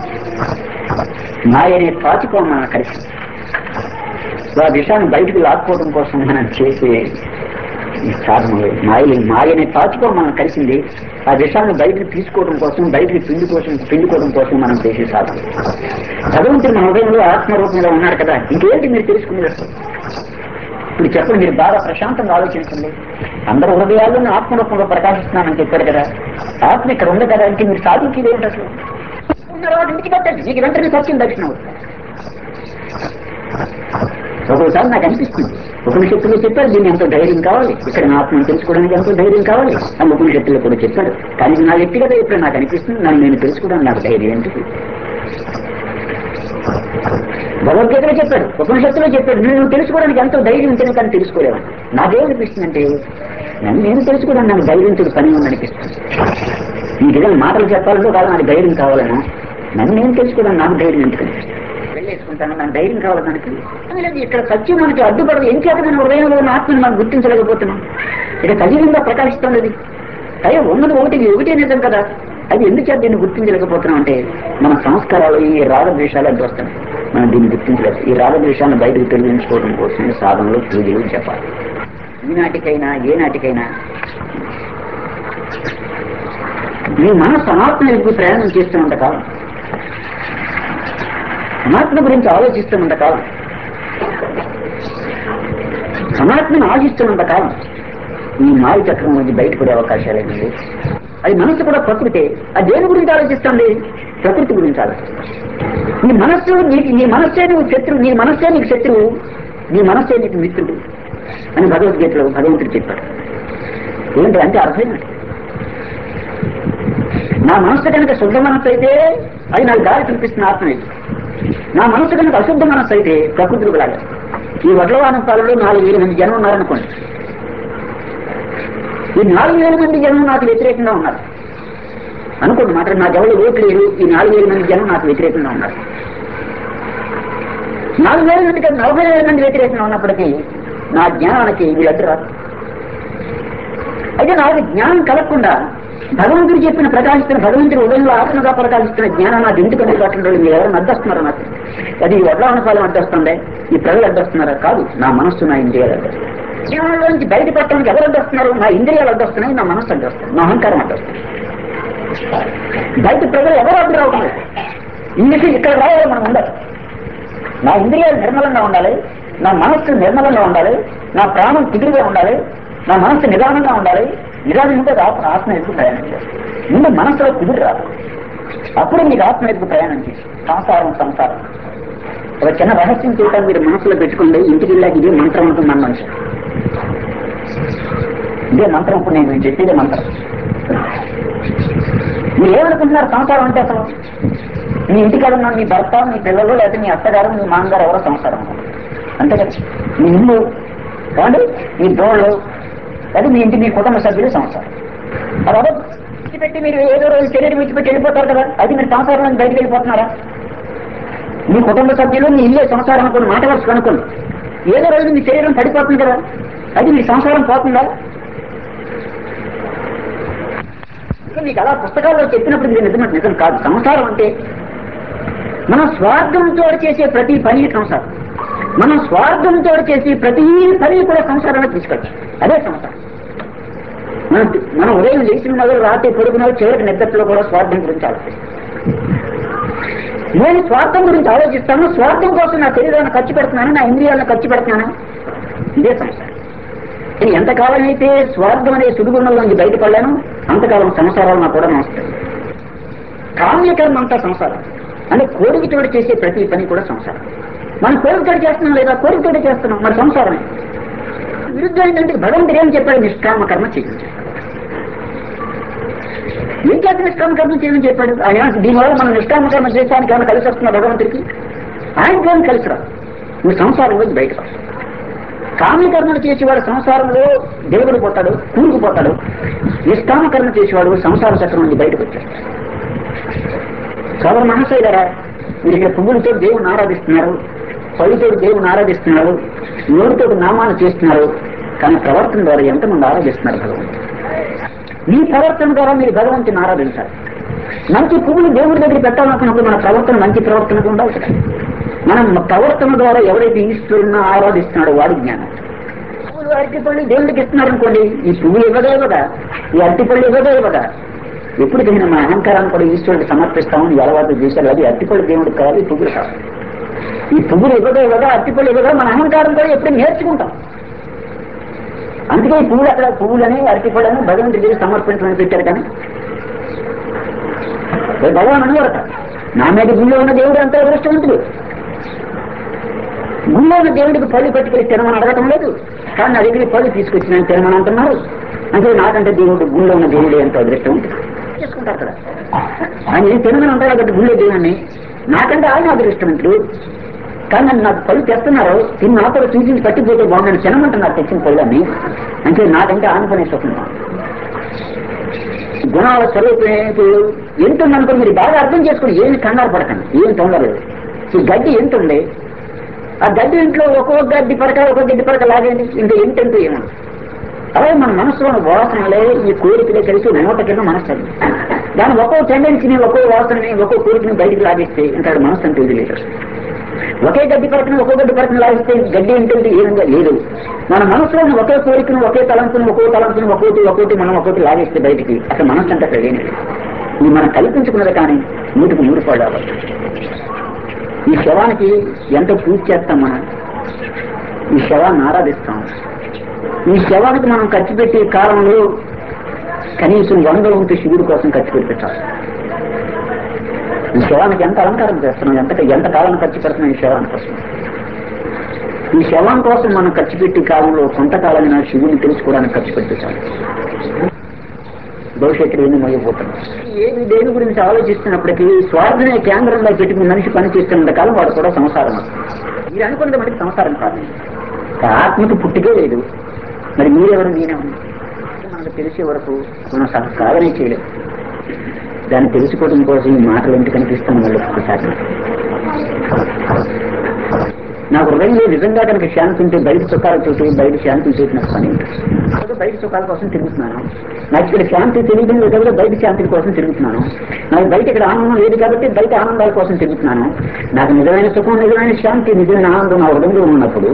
మాయ అనే పాచుకోం మన కలిసి ఆ విషయాన్ని బయటకు లాక్కోవడం కోసం మనం చేసే ఈ సాధనలు మాయని మాయని తాచుకో మనం కలిసింది ఆ విషయాన్ని బయటకు తీసుకోవడం కోసం బయటకు పిండి కోసం పిండుకోవడం కోసం మనం చేసే సాధన భగవంతుడు మన హృదయంలో ఆత్మరూపంలో ఉన్నారు కదా ఇంకేంటి మీరు తెలుసుకునేది ఇప్పుడు చెప్పండి మీరు బాగా ప్రశాంతంగా ఆలోచించండి అందరి హృదయాలను ఆత్మరూపంలో ప్రకాశిస్తున్నానని చెప్పారు కదా ఆత్మ ఇక్కడ ఉంది కదా ఇంక మీరు సాధించేది ఏంటి అసలు ఉన్న తర్వాత ఇంటికి పెట్టండి మీకు వెంటనే సత్యం దర్శనం అవుతుంది ఒక్కోసారి నాకు అనిపిస్తుంది ఉపనిషత్తులు చెప్పారు దీన్ని ఎంతో ధైర్యం కావాలి ఇక్కడ నా ఆత్మను తెలుసుకోవడానికి ఎంతో ధైర్యం కావాలి అని ఉపనిషత్తులు కూడా చెప్పారు కానీ ఇది నా వ్యక్తిగత ఇప్పుడు నాకు అనిపిస్తుంది నన్ను నేను తెలుసుకోవడానికి నాకు ధైర్యం ఎందుకు భగవద్గీతలో చెప్పాడు ఉపనిషత్తులో చెప్పాడు నేను తెలుసుకోవడానికి ఎంతో ధైర్యం ఉంటేనే కానీ తెలుసుకోలేవు నాకేమనిపిస్తుందంటే నన్ను నేను తెలుసుకోవడానికి నాకు ధైర్యంతో పని ఉందనిపిస్తుంది నీకు ఏదైనా మాటలు చెప్పాలంటే కాదు నాకు ధైర్యం కావాలన్నా నన్ను నేను తెలుసుకోవడానికి నాకు ధైర్యం ఎందుకు వెళ్ళేసుకుంటాను నాకు ధైర్యం కావాలి దానికి లేదు ఇక్కడ సత్యం మనకి అడ్డుపడదు ఏం చేత నేను హృదయంలో ఉన్న ఆత్మని మనం గుర్తించలేకపోతున్నాం ఇక సజీవంగా ప్రకాశిస్తున్నది అయ్యో ఉన్నది ఒకటి ఇది ఒకటే నిజం కదా అది ఎందుచేత దీన్ని గుర్తించలేకపోతున్నాం అంటే మన సంస్కారాలు ఈ రాగద్వేషాలు అడ్డు వస్తున్నాయి మనం దీన్ని గుర్తించలేదు ఈ రాగద్వేషాలను బయటకు తొలగించుకోవడం కోసమే సాధనలు పూజలు చెప్పాలి ఈనాటికైనా ఏ నాటికైనా మీ మనస్సు అనాత్మ ఎదుగు ప్రయాణం చేస్తున్నంత కాలం అనాత్మ గురించి ఆలోచిస్తున్నంత కాలం అనాత్మను ఆశిస్తున్నంత కాలం ఈ మాయ చక్రం నుంచి బయటపడే అవకాశాలేనండి అది మనస్సు కూడా ప్రకృతే అది దేని గురించి ఆలోచిస్తుంది ప్రకృతి గురించి ఆలోచిస్తుంది నీ మనస్సు నీకు నీ మనస్సే నువ్వు శత్రువు నీ మనస్సే నీకు శత్రువు నీ మనస్సే నీకు మిత్రుడు అని భగవద్గీతలో భగవంతుడు చెప్పాడు ఏంటి అంటే అర్థమైంది నా మనస్సు కనుక శుద్ధ మనస్సు అయితే అది నాకు దారి చూపిస్తున్న ఆత్మ ఇది నా మనస్సు కనుక అశుద్ధ మనస్సు అయితే ప్రకృతికి లాగా ఈ వడ్లవానం పాలలో నాలుగు వేల మంది జనం ఉన్నారనుకోండి ఈ నాలుగు వేల మంది జనం నాకు వ్యతిరేకంగా ఉన్నారు అనుకోండి మాట నాకు ఎవరు ఓట్లు లేరు ఈ నాలుగు వేల మంది జనం నాకు వ్యతిరేకంగా ఉన్నారు నాలుగు వేల మంది కాదు నలభై వేల మంది వ్యతిరేకంగా ఉన్నప్పటికీ నా జ్ఞానానికి వీళ్ళందరూ రాదు అయితే నాకు జ్ఞానం కలగకుండా భగవంతుడు చెప్పిన ప్రకాశిస్తున్న భగవంతుడు ఉదయంలో ఆత్మగా ప్రకాశిస్తున్న జ్ఞానం నాకు ఎందుకు అందుబాటులో మీరు ఎవరైనా అడ్డొస్తున్నారో నాకు అది ఈ వడ్లావనపాలెం అడ్డొస్తుందే ఈ ప్రజలు అడ్డొస్తున్నారా కాదు నా మనస్సు నా ఇంద్రియాలు అడ్డొస్తుంది జ్ఞానంలో నుంచి బయటపడటానికి ఎవరు అడ్డొస్తున్నారు నా ఇంద్రియాలు అడ్డొస్తున్నాయి నా మనస్సు అడ్డొస్తుంది నా అహంకారం అడ్డొస్తుంది బయట ప్రజలు ఎవరు అడ్డు రావడం లేదు ఇందుకు ఇక్కడ రావాలి మనం ఉండాలి నా ఇంద్రియాలు నిర్మలంగా ఉండాలి నా మనస్సు నిర్మలంగా ఉండాలి నా ప్రాణం తిరిగిగా ఉండాలి నా మనస్సు నిదానంగా ఉండాలి నిదానం ఉంటే ఆత్మ ఆత్మ ఎదుగు ప్రయాణం చేయాలి ముందు మనసులో కుదిరి రాదు అప్పుడు మీకు ఆత్మ ఎదుగు ప్రయాణం చేసి సంసారం సంసారం ఒక చిన్న రహస్యం చేయటం మీరు మనసులో పెట్టుకోండి ఇంటికి వెళ్ళాక ఇదే మంత్రం ఉంటుంది మన మనిషి ఇదే మంత్రం ఇప్పుడు నేను మీకు చెప్పేదే మంత్రం మీరు ఏమనుకుంటున్నారు సంసారం అంటే అసలు మీ ఇంటికాడ ఉన్న మీ భర్త మీ పిల్లలు లేకపోతే మీ అత్తగారు మీ మామగారు ఎవరో సంసారం అంతే కదా మీ ఇల్లు కాదు మీ దోళ్ళు అది మీ ఇంటి మీ కుటుంబ సభ్యులు సంసారం అది అదే విడిచిపెట్టి మీరు ఏదో రోజు శరీరం విడిచిపెట్టి వెళ్ళిపోతారు కదా అది మీరు సంసారం నుంచి బయటకు వెళ్ళిపోతున్నారా మీ కుటుంబ సభ్యులు మీ ఇల్లే సంసారం అనుకుని మాట వరుస అనుకోండి ఏదో రోజు మీ శరీరం పడిపోతుంది కదా అది మీ సంసారం పోతుందా ఇంకా మీకు అలా పుస్తకాల్లో చెప్పినప్పుడు ఇది నిజం నిజం కాదు సంసారం అంటే మనం స్వార్థంతో చేసే ప్రతి పని సంసారం మనం స్వార్థంతో చేసే ప్రతి పని కూడా సంసారాన్ని తీసుకొచ్చు అదే సంసారం మనం మనం ఉదయం లేచిన మొదలు రాత్రి పొడుగున చివరికి నిద్రలో కూడా స్వార్థం గురించి ఆలోచిస్తాం నేను స్వార్థం గురించి ఆలోచిస్తాను స్వార్థం కోసం నా శరీరాన్ని ఖర్చు పెడుతున్నాను నా ఇంద్రియాలను ఖర్చు పెడుతున్నాను ఇదే సంసారం నేను ఎంతకాలం అయితే స్వార్థం అనే సుడిగుండంలో నుంచి బయటపడలేను అంతకాలం సంసారాలు నాకు కూడా నమస్తాయి కామ్యకర్మ అంతా సంసారం అంటే కోరికతోటి చేసే ప్రతి పని కూడా సంసారం మనం కోరికతోటి చేస్తున్నాం లేదా కోరికతోటి చేస్తున్నాం మరి సంసారమే విరుద్ధం ఏంటంటే భగవంతుడు ఏం చెప్పాడు నిష్కామ కర్మ చేయండి ఏం చేత నిష్కామ కర్మ చేయమని చెప్పాడు ఆయన దీనివల్ల మనం నిష్కామ కర్మ చేయడానికి ఏమైనా కలిసి వస్తున్నా భగవంతుడికి ఆయనకి ఏం కలిసి రా నువ్వు సంసారంలో బయట కామ్యకర్మలు చేసేవాడు సంసారంలో దేవుడు పోతాడు కూరుకుపోతాడు నిష్కామ కర్మ చేసేవాడు సంసార చక్రం నుంచి బయటకు వచ్చాడు సోదర మహాశైలరా మీరు ఇక్కడ పువ్వులతో దేవుని ఆరాధిస్తున్నారు పళ్ళుతో దేవుని ఆరాధిస్తున్నారు నోటితో నామాలు చేస్తున్నారు కానీ ప్రవర్తన ద్వారా ఎంతమంది ఆరాధిస్తున్నారు భగవంతుడు మీ ప్రవర్తన ద్వారా మీరు భగవంతుని ఆరాధించాలి మంచి పువ్వులు దేవుడి దగ్గర పెట్టాలనుకున్నప్పుడు మన ప్రవర్తన మంచి ప్రవర్తనకు ఉండాలి కదా మనం ప్రవర్తన ద్వారా ఎవరైతే ఈశ్వరుని ఆరాధిస్తున్నాడో వాడి జ్ఞానం పువ్వులు అరటిపళ్ళు దేవుడికి ఇస్తున్నారు అనుకోండి ఈ పువ్వులు ఇవ్వదే ఇవ్వదా ఈ అరటిపళ్ళు ఇవ్వదే ఇవ్వదా ఎప్పటికైనా మన అహంకారాన్ని కూడా ఈశ్వరుడికి సమర్పిస్తామని అలవాటు చేశారు అది అరటిపళ్ళు దేవుడికి కావాలి ఈ పువ్వులు కావాలి ఈ పువ్వులు ఇవ్వదో ఇవ్వదా అరటిపళ్ళు ఇవ్వదా మన అహంకారం కూడా ఎప్పుడు నేర్చుకుంటాం అందుకే ఈ పువ్వులు అక్కడ పువ్వులని అరటిపళ్ళని భగవంతుడి దగ్గర సమర్పించమని పెట్టారు కానీ భగవాన్ అనేవారట నా మీద గుళ్ళో ఉన్న దేవుడు అంత అదృష్టవంతుడు గుళ్ళో ఉన్న దేవుడికి పళ్ళు పట్టుకెళ్ళి తినమని అడగటం లేదు కానీ నా దగ్గరికి పళ్ళు తీసుకొచ్చి నేను తినమని అంటున్నారు అంటే నాకంటే దేవుడు గుళ్ళో ఉన్న దేవుడు ఎంతో అదృష్టం ఉంటుంది చేసుకుంటారు కదా ఆయన ఏం తినమని అంటారు కాబట్టి గుళ్ళో దేవుడిని నాకంటే ఆయన అదృష్టవంతుడు కానీ నన్ను నాకు పళ్ళు తెస్తున్నారు తిని నాతో చూసి పట్టిపోతే బాగుందని తినమంటున్నారు తెచ్చిన పళ్ళని అంటే నాకంటే ఆనుకునే సుఖం గుణాలు చదువుకునేప్పుడు ఎంత ఉందనుకో మీరు బాగా అర్థం చేసుకుని ఏమి కంగారు పడకండి ఏం తొందరలేదు ఈ గడ్డి ఎంత ఉంది ఆ గడ్డి ఇంట్లో ఒక్కొక్క గడ్డి పడక ఒక్కొక్క గడ్డి పడక లాగండి ఇంకా ఎంతెంత ఏమో అలాగే మన మనసులో వాసనలే ఈ కోరికలే కలిసి మూట కింద మనసు అది దాని ఒక్కో టెండెన్సీని ఒక్కో వాసనని ఒక్కో కోరికని బయటికి లాగేస్తే ఇంకా మనసు అంటే ఇది లేదు ఒకే గడ్డి పరకను ఒక్కో గడ్డి పరకను లాగిస్తే గడ్డి ఏంటంటే ఏదంగా లేదు మన మనసులో ఒకే కోరికను ఒకే తలంపును ఒక్కో తలంపును ఒక్కోటి ఒక్కోటి మనం ఒక్కోటి లాగేస్తే బయటికి అసలు మనసు అంటే అక్కడ లేని ఇది మనం కల్పించుకున్నది కానీ నూటికి నూరు పాడు అవ్వదు ఈ శవానికి ఎంత పూజ చేస్తాం మనం ఈ శవాన్ని ఆరాధిస్తాం ఈ శవానికి మనం ఖర్చు పెట్టే కాలంలో కనీసం వంద వంతు శివుడి కోసం ఖర్చు పెట్టాలి ఈ శవానికి ఎంత అలంకారం చేస్తున్నాం ఎంత ఎంత కాలం ఖర్చు పెడుతున్నాం ఈ శవాని కోసం ఈ శవం కోసం మనం ఖర్చు పెట్టే కాలంలో కొంతకాలమైన శివుని తెలుసుకోవడానికి ఖర్చు పెట్టాలి భవిష్యత్తులో ఏమి మొయ్యబోతున్నాం ఏది దేని గురించి ఆలోచిస్తున్నప్పటికీ స్వార్థనే కేంద్రంలో పెట్టుకుని మనిషి పని చేస్తున్నంత కాలం వాడు కూడా సంసారం మీరు అనుకున్నది మనకి సంసారం కాదు ఆత్మకి పుట్టికే లేదు మరి మీరెవరు నేనెవరు మనకు తెలిసే వరకు మనం సగ- సాధనే చేయలేదు దాన్ని తెలుసుకోవడం కోసం ఈ మాటలు ఎందుకు కనిపిస్తాను మళ్ళీ ఒక్కసారి నాకు హృదయంలో నిజంగా కనుక శాంతి ఉంటే బయట సుఖాలు చూసి బయట శాంతి చూసి నాకు పని ఉంటుంది. ఏదో బయట సుఖాల కోసం తిరుగుతున్నాను నాకు ఇక్కడ శాంతి తెలియడం లేదు కాబట్టి బయట శాంతి కోసం తిరుగుతున్నాను నాకు బయట ఇక్కడ ఆనందం లేదు కాబట్టి బయట ఆనందాల కోసం తిరుగుతున్నాను నాకు నిజమైన సుఖం నిజమైన శాంతి నిజమైన ఆనందం నా హృదయంలో ఉన్నప్పుడు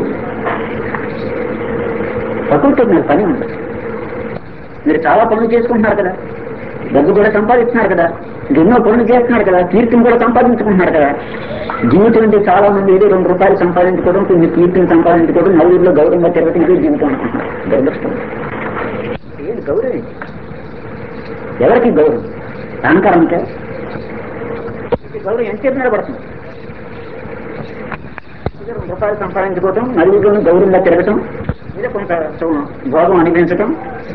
ప్రకృతికి నాకు పని ఉంటుంది మీరు చాలా పనులు చేసుకుంటున్నారు కదా డబ్బు కూడా సంపాదిస్తున్నారు కదా ఎన్నో పనులు చేస్తున్నారు కదా కీర్తిని కూడా సంపాదించుకుంటున్నారు కదా జీవితం అంటే చాలా మంది ఏదో రెండు రూపాయలు సంపాదించుకోవడం కొన్ని కీర్తిని సంపాదించుకోవడం నలుగురిలో గౌరవంగా తిరగటం ఇదే జీవితం అనుకుంటున్నారు దురదృష్టం ఏది గౌరవం ఇది? ఎవరికి గౌరవం అహంకారం అంటే ఈ గౌరవం ఎంతసేపు నిలబడుతుంది ఏదో రెండు రూపాయలు సంపాదించుకోవటం నలుగురిలోనూ గౌరవంగా తిరగటం ఏదో కొంత సు- భోగం అనిపించటం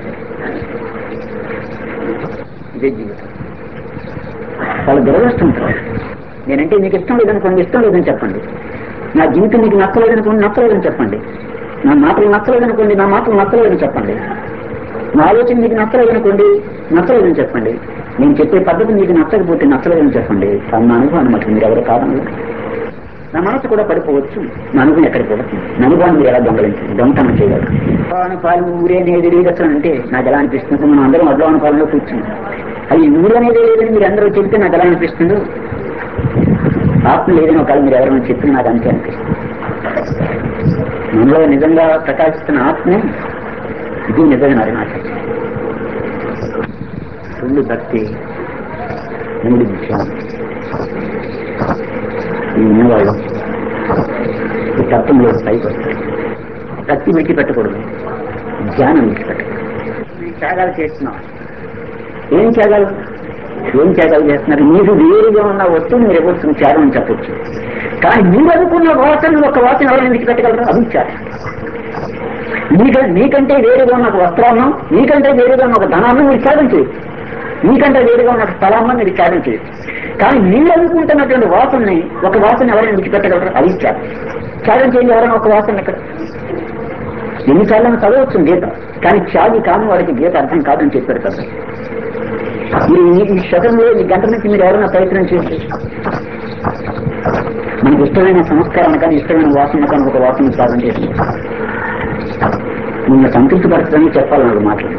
ఇదే జీవితం చాలా దురదృష్టం ఉంటుంది నేనంటే మీకు ఇష్టం లేదనుకోండి ఇష్టం లేదని చెప్పండి నా జీవితం మీకు నచ్చలేదనుకోండి నచ్చలేదని చెప్పండి నా మాటలు నచ్చలేదనుకోండి నా మాటలు నచ్చలేదని చెప్పండి నా ఆలోచన మీకు నచ్చలేదనుకోండి నచ్చలేదని చెప్పండి నేను చెప్పే పద్ధతి మీకు నచ్చకపోతే నచ్చలేదని చెప్పండి కానీ నా అనుభవం అనమాట మీరు ఎవరు కాదని నా మనసు కూడా పడిపోవచ్చు నా అనుభవం ఎక్కడికి పోవచ్చు నా అనుభవాన్ని మీరు ఎలా దొంగలించండి దొంగతనం చేయగలరు అడ్వాన పాలన ఊరే అనేది లేదు అంటే నాకు ఎలా అనిపిస్తుంది మనం అందరం అడ్వాన పాలనలో కూర్చున్నాం అది ఊరు అనేది లేదని మీరు అందరూ చెప్తే నాకు ఎలా అనిపిస్తుందో ఆత్మ లేదని ఒకవేళ మీరు ఎవరైనా చెప్తే నాకు అంతే అనిపిస్తుంది మనలో నిజంగా ప్రకాశిస్తున్న ఆత్మే ఇది నిజమైన అరుణాచలం రెండు భక్తి మూడు విషయం ఈ ఉన్నవాళ్ళు ఈ తత్వంలో పైకి వస్తారు భక్తి విడిచిపెట్టకూడదు ధ్యానం విడిచిపెట్టకూడదు ఈ త్యాగాలు చేస్తున్నాం ఏం త్యాగాలు ఏం త్యాగాలు చేస్తున్నారు మీరు వేరుగా ఉన్న వస్తువుని మీరు ఇవ్వచ్చు త్యాగం అని చెప్పొచ్చు కానీ మీరు అనుకున్న వాసన ఒక వాసన ఎవరైనా విడిచిపెట్టగలరు అది త్యాగం మీక మీకంటే వేరుగా ఉన్న ఒక వస్త్రాన్ని మీకంటే వేరుగా ఉన్న ఒక ధనాన్ని మీరు త్యాగం చేయొచ్చు మీకంటే వేరుగా ఉన్న ఒక స్థలాన్ని మీరు త్యాగం చేయొచ్చు కానీ మీరు అనుకుంటున్నటువంటి వాసనని ఒక వాసన ఎవరైనా విడిచిపెట్టగలరు అది త్యాగం త్యాగం చేయండి ఎవరైనా ఒక వాసన ఇక్కడ ఎన్నిసార్లు చదవచ్చు గీత కానీ త్యాగి కాని వాడికి గీత అర్థం కాదని చెప్పారు కదా ఈ ఈ శతంలో ఈ గంట నుంచి మీరు ఎవరైనా ప్రయత్నం చేసి మనకి ఇష్టమైన సంస్కారం కానీ ఇష్టమైన వాసన కానీ ఒక వాసన సాధన చేసి నిన్న సంతృప్తి పరచడానికి చెప్పాలన్నది మాట్లాడారు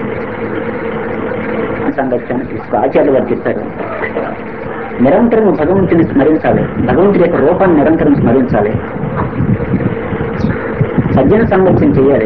సందర్శన తీసుకో ఆచార్య వారు చెప్పారు నిరంతరం భగవంతుని స్మరించాలి భగవంతుడి యొక్క రూపాన్ని నిరంతరం స్మరించాలి సజ్జన సందర్శన చేయాలి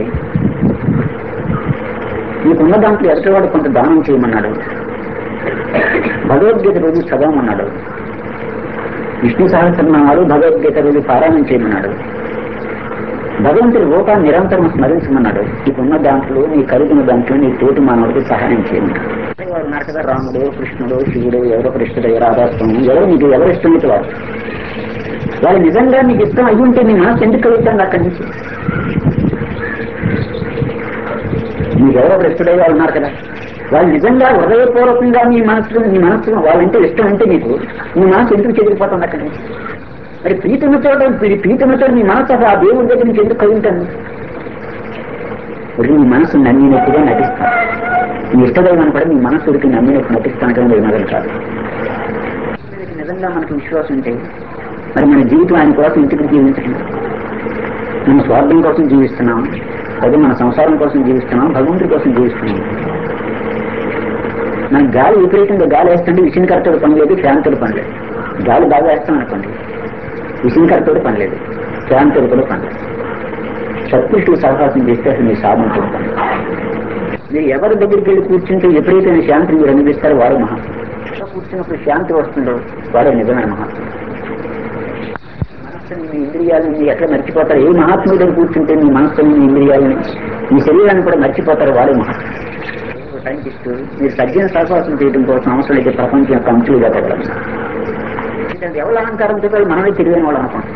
నీకున్న దాంట్లో ఎదుటివాడు కొంత దానం చేయమన్నాడు భగవద్గీత రోజు చదవమన్నాడు విష్ణు సహస్రనామాలు భగవద్గీత రోజు పారాయణం చేయమన్నాడు భగవంతుడి రూపాన్ని నిరంతరం స్మరించమన్నాడు నీకున్న దాంట్లో నీ కలుగున్న దాంట్లో నీ తోటి మానవుడికి సహాయం చేయమన్నాడు వారు ఉన్నారు కదా రాముడు కృష్ణుడు శివుడు ఎవరో కృష్ణుడు రాధాస్వామి ఎవరు నీకు ఎవరు ఇష్టమైతే వారు వాళ్ళు నిజంగా మీకు ఇష్టం అయ్యి ఉంటే మీ మనసు ఎందుకు కలుగుతుంది అక్కడి నుంచి మీకు ఎవరో ప్రస్తుతంగా ఉన్నారు కదా వాళ్ళు నిజంగా హృదయపూర్వకంగా మీ మనసు మీ మనసు వాళ్ళంటే ఇష్టం అంటే మీకు మీ మనసు ఎందుకు చెదిరిపోతుంది అక్కడి నుంచి మరి ప్రీతున్న చోట ప్రీ- ప్రీతున్న చోట మీ మనసు అసలు ఆ దేవుడి దగ్గర నుంచి ఎందుకు కలుగుతుంది మరి మీ మనసు నమ్మినట్టుగా నటిస్తాను మీ ఇష్టదైవాన్ని కూడా మీ మనసుడికి నమ్మినట్టు నటిస్తాను కదా వినగలు కాదు మీదకి నిజంగా మనకు విశ్వాసం ఉంటే మరి మన జీవితం ఆయన కోసం ఇంటికి జీవించండి మన స్వార్థం కోసం జీవిస్తున్నాం అదే మన సంసారం కోసం జీవిస్తున్నాం భగవంతుడి కోసం జీవిస్తున్నాం మనకి గాలి విపరీతంగా గాలి వేస్తుంటే విషయకర్తడు పని లేదు ఫ్యాన్తోడు పని లేదు గాలి బాగా వేస్తాం అనుకోండి విషయకర్తడు పని లేదు ఫ్యాన్తోడు కూడా పని లేదు సత్పురుషులు సహవాసం చేస్తే అసలు మీ సాధన కూడా పని లేదు. మీరు ఎవరి దగ్గరికి వెళ్ళి కూర్చుంటే ఎప్పుడైతే శాంతిని మీరు అనుభవిస్తారో వారు మహాత్ముడు ఎక్కడ కూర్చున్నప్పుడు శాంతి వస్తుందో వాడే నిజమైన మహాత్ముడు మనస్సుని మీ ఇంద్రియాలను మీరు ఎట్లా మర్చిపోతారు ఏ మహాత్ముడి దగ్గర కూర్చుంటే మీ మనస్సుని మీ ఇంద్రియాలని మీ శరీరాన్ని కూడా మర్చిపోతారు వాడే మహాత్ముడు సైంటిస్ట్ మీరు సజ్జన సహవాసం చేయడం కోసం అవసరం అయితే ప్రపంచం యొక్క అంచులుగా తగలరు ఎందుకంటే ఎవరి అహంకారంతో వాళ్ళు మనమే తెలియని వాళ్ళు అనుకుంటాం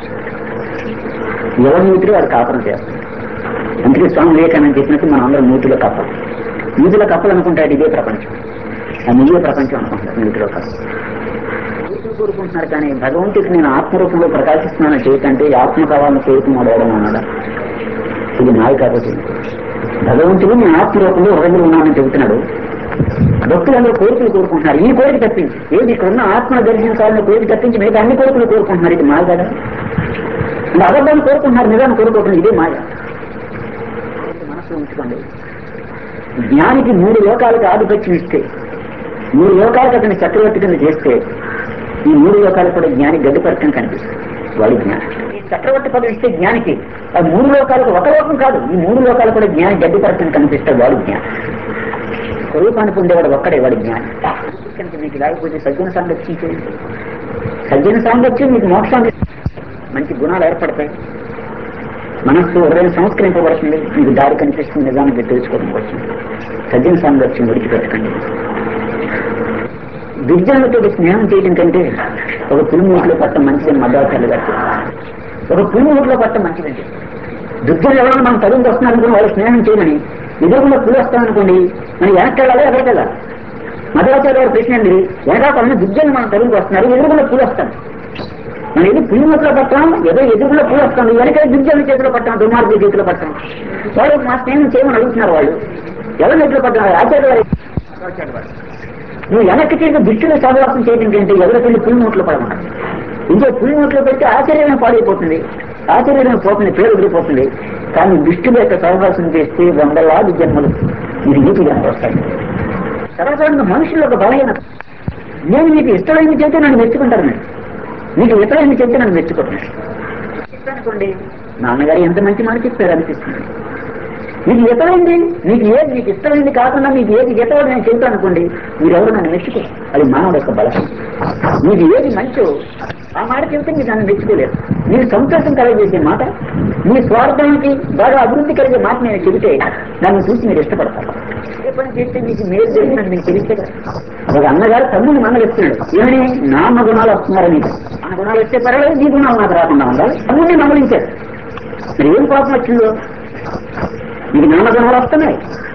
ఎవరి నీతిలో వాడు కాపురం చేస్తారు అందుకే స్వామి వివేకానంద చెప్పినట్టు మనం అందరం నీతిలో కప్పలు నీతిలో కప్పలు అనుకుంటాడు ఇదే ప్రపంచం ఆ నీవే ప్రపంచం అనుకుంటారు నీతిలో కప్పలు కోరికలు కోరుకుంటున్నారు కానీ భగవంతుడికి నేను ఆత్మరూపంలో ప్రకాశిస్తున్నాను చేయకంటే ఈ ఆత్మ కావాలని కోరుకున్నాడు ఎవడన్నా ఉన్నాడా ఇది నాయ కాబట్టి భగవంతుడు నేను ఆత్మరూపంలో హృదయంలో ఉన్నానని చెబుతున్నాడు భక్తులందరూ కోరికలు కోరుకుంటున్నారు ఈ కోరిక తప్పించి ఏది ఇక్కడ ఉన్న ఆత్మ దర్శించాలని కోరిక తప్పించి మిగతా అన్ని కోరికలు కోరుకుంటున్నారు ఇది మాయ కదా అంటే అబద్ధాన్ని కోరుకుంటున్నారు నిజాన్ని కోరుకుంటున్నారు ఇదే మాయ మనసులో ఉంచుకోండి జ్ఞానికి మూడు లోకాలకు ఆధిపత్యం ఇస్తే మూడు లోకాలకు అతని చక్రవర్తి కింద చేస్తే ఈ మూడు లోకాలు కూడా జ్ఞాని గడ్డిపరచం కనిపిస్తుంది వాడి జ్ఞానం ఈ చక్రవర్తి పదవి ఇస్తే జ్ఞానికి ఆ మూడు లోకాలకు ఒక లోకం కాదు ఈ మూడు లోకాలు కూడా జ్ఞాని గడ్డిపరచం కనిపిస్తాడు వాడు జ్ఞానం స్వరూపాన్ని పొందేవాడు ఒక్కడే వాడి జ్ఞాని కనుక మీకు లేకపోతే సజ్జన సాంగత్యం చేయండి సజ్జన సాంగత్యం మీకు మోక్షాన్ని మంచి గుణాలు ఏర్పడతాయి మనస్సు హృదయం సంస్కరింపబడుతుంది మీకు దారి కనిపిస్తుంది నిజానికి తెలుసుకోవడం కోసం సజ్జన సాంగత్యం విడిచిపెట్టకండి దుర్జనులతో స్నేహం చేయడం కంటే ఒక పులిమూట్లో పట్టం మంచిదని మధ్యాచార్యులు గారు చెప్పారు. ఒక పులిమూట్లో పట్టం మంచిదండి దుర్జనులు ఎవరైనా మనం చదువుకు వస్తున్నారనుకుని వాళ్ళు స్నేహం చేయమని ఎదురుకుండా పులి వస్తామనుకోండి మనం వెనక్కి వెళ్ళాలి ఎక్కడికి వెళ్ళాలి మధ్యాచార్య గారు ప్రశ్న అండి వెనకాల దుర్జనులు మనం చదువుకు వస్తున్నారు ఎదురుకుండా పులి వస్తాం మనం ఏదో పులిమూట్లో పట్టాం ఏదో ఎదురుకుండా పులి వస్తాం వెనక దుర్జనుల చేతిలో పట్టాం దుర్మార్గుల చేతిలో పట్టాం వాళ్ళు మా స్నేహం చేయమని అడుగుతున్నారు వాళ్ళు ఎవరి చేతిలో పట్టాం ఆచార్య గారు ఆచార్య గారు నువ్వు వెనక్కి తిరిగి దుష్టుల సహవాసం చేయడం కంటే ఎవరికి వెళ్ళి పులి నోట్లో పడమన్నారు ఇంకో పులి నోట్లో పెడితే ఆశ్చర్యమైన పాడైపోతుంది ఆశ్చర్యమైన పోతుంది పేరు వదిలిపోతుంది కానీ దుష్టుల యొక్క సహవాసం చేస్తే వందలాది జన్మలు ఇది నీతిగా వస్తాయి సర్వసాధారణ మనుషుల ఒక బలహీనత నేను మీకు ఇష్టమైంది చెప్తే నన్ను మెచ్చుకుంటారు మీరు మీకు ఇష్టమైంది చెప్తే నన్ను మెచ్చుకుంటున్నారు చెప్పానుకోండి నాన్నగారు ఎంత మంచి మాట చెప్పారు అనిపిస్తుంది మీకు ఇతమైంది మీకు ఏది మీకు ఇష్టమైంది కాకుండా మీకు ఏది ఇతడు నేను చెబుతాను అనుకోండి మీరు ఎవరు నన్ను మెచ్చుకో అది మానవుడు యొక్క బలం మీకు ఏది మంచో ఆ మాట చెబితే మీరు నన్ను మెచ్చుకోలేరు మీరు సంతోషం కలిగజేసే మాట మీ స్వార్థానికి బాగా అభివృద్ధి కలిగే మాట నేను చెబితే నన్ను చూసి మీరు ఇష్టపడతారు ఏ పని చేస్తే మీకు మేలు చేసినట్టు మీకు తెలిస్తే కదా. ఒక అన్నగారు తమ్ముడిని మంగళిస్తున్నాడు ఏమని నాన్న గుణాలు వస్తున్నారు నీకు నా గుణాలు వస్తే పర్వాలేదు నీ గుణాలు నాకు రాకుండా ఉండాలి తమ్ముడిని మంగళించాడు మరి ఏం కోపం వచ్చిందో ఇది నాన్న గుణాలు వస్తున్నాయి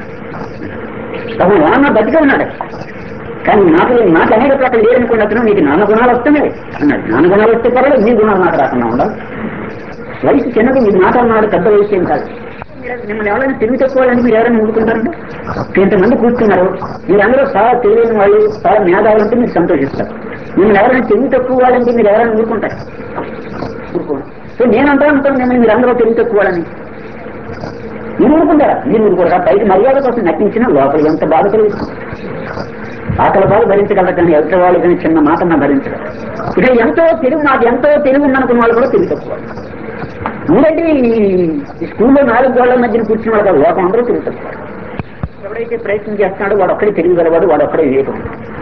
తమ నాన్న బతికే ఉన్నాడు కానీ నాకు నాకు అనేక ప్రకారం లేరనుకోండి అతను నీకు నాన్న గుణాలు వస్తున్నాయి అన్నాడు నాన్న గుణాలు వస్తే పర్వాలేదు నీ గుణాలు నాకు రాకుండా ఉండాలి వయసు చిన్నది మీరు మాట అన్నాడు పెద్ద వయసు ఏం కాదు మీరు మిమ్మల్ని ఎవరైనా తెలివి తక్కువాలని మీరు ఎవరైనా ఊరుకుంటారండి ఇంతమంది కూర్చున్నారు మీరందరూ చాలా తెలియని వాళ్ళు చాలా మేధావులంటే మీరు సంతోషిస్తారు మిమ్మల్ని ఎవరైనా తెలివి తక్కువ వాళ్ళంటే మీరు ఎవరైనా ఊరుకుంటారు ఊరుకోండి సో నేను అంటా ఉంటాను మిమ్మల్ని మీరు అందరూ తెలివి తక్కువ వాళ్ళని మీరు ఊరుకుంటారా మీరు ఊరుకోరా బయట మర్యాద కోసం నటించిన లోపల ఎంత బాధ కలుగుతుంది ఆకలి బాధ భరించగలరు కానీ ఎదుటి వాళ్ళు కానీ చిన్న మాట నా భరించగలరు ఇక ఎంతో తెలివి నాకు ఎంతో తెలివి ఉందనుకున్న వాళ్ళు కూడా తెలివి తక్కువ ఎందుకంటే ఈ స్కూల్లో నాలుగు గోళ్ల మధ్యన కూర్చున్న వాళ్ళు కాదు, లోకం అందరూ తెలివి తక్కువ ఎవడైతే ప్రయత్నం చేస్తున్నాడో వాడు ఒక్కడే తెలియగలవాడు వాడు ఒక్కడే వివేకం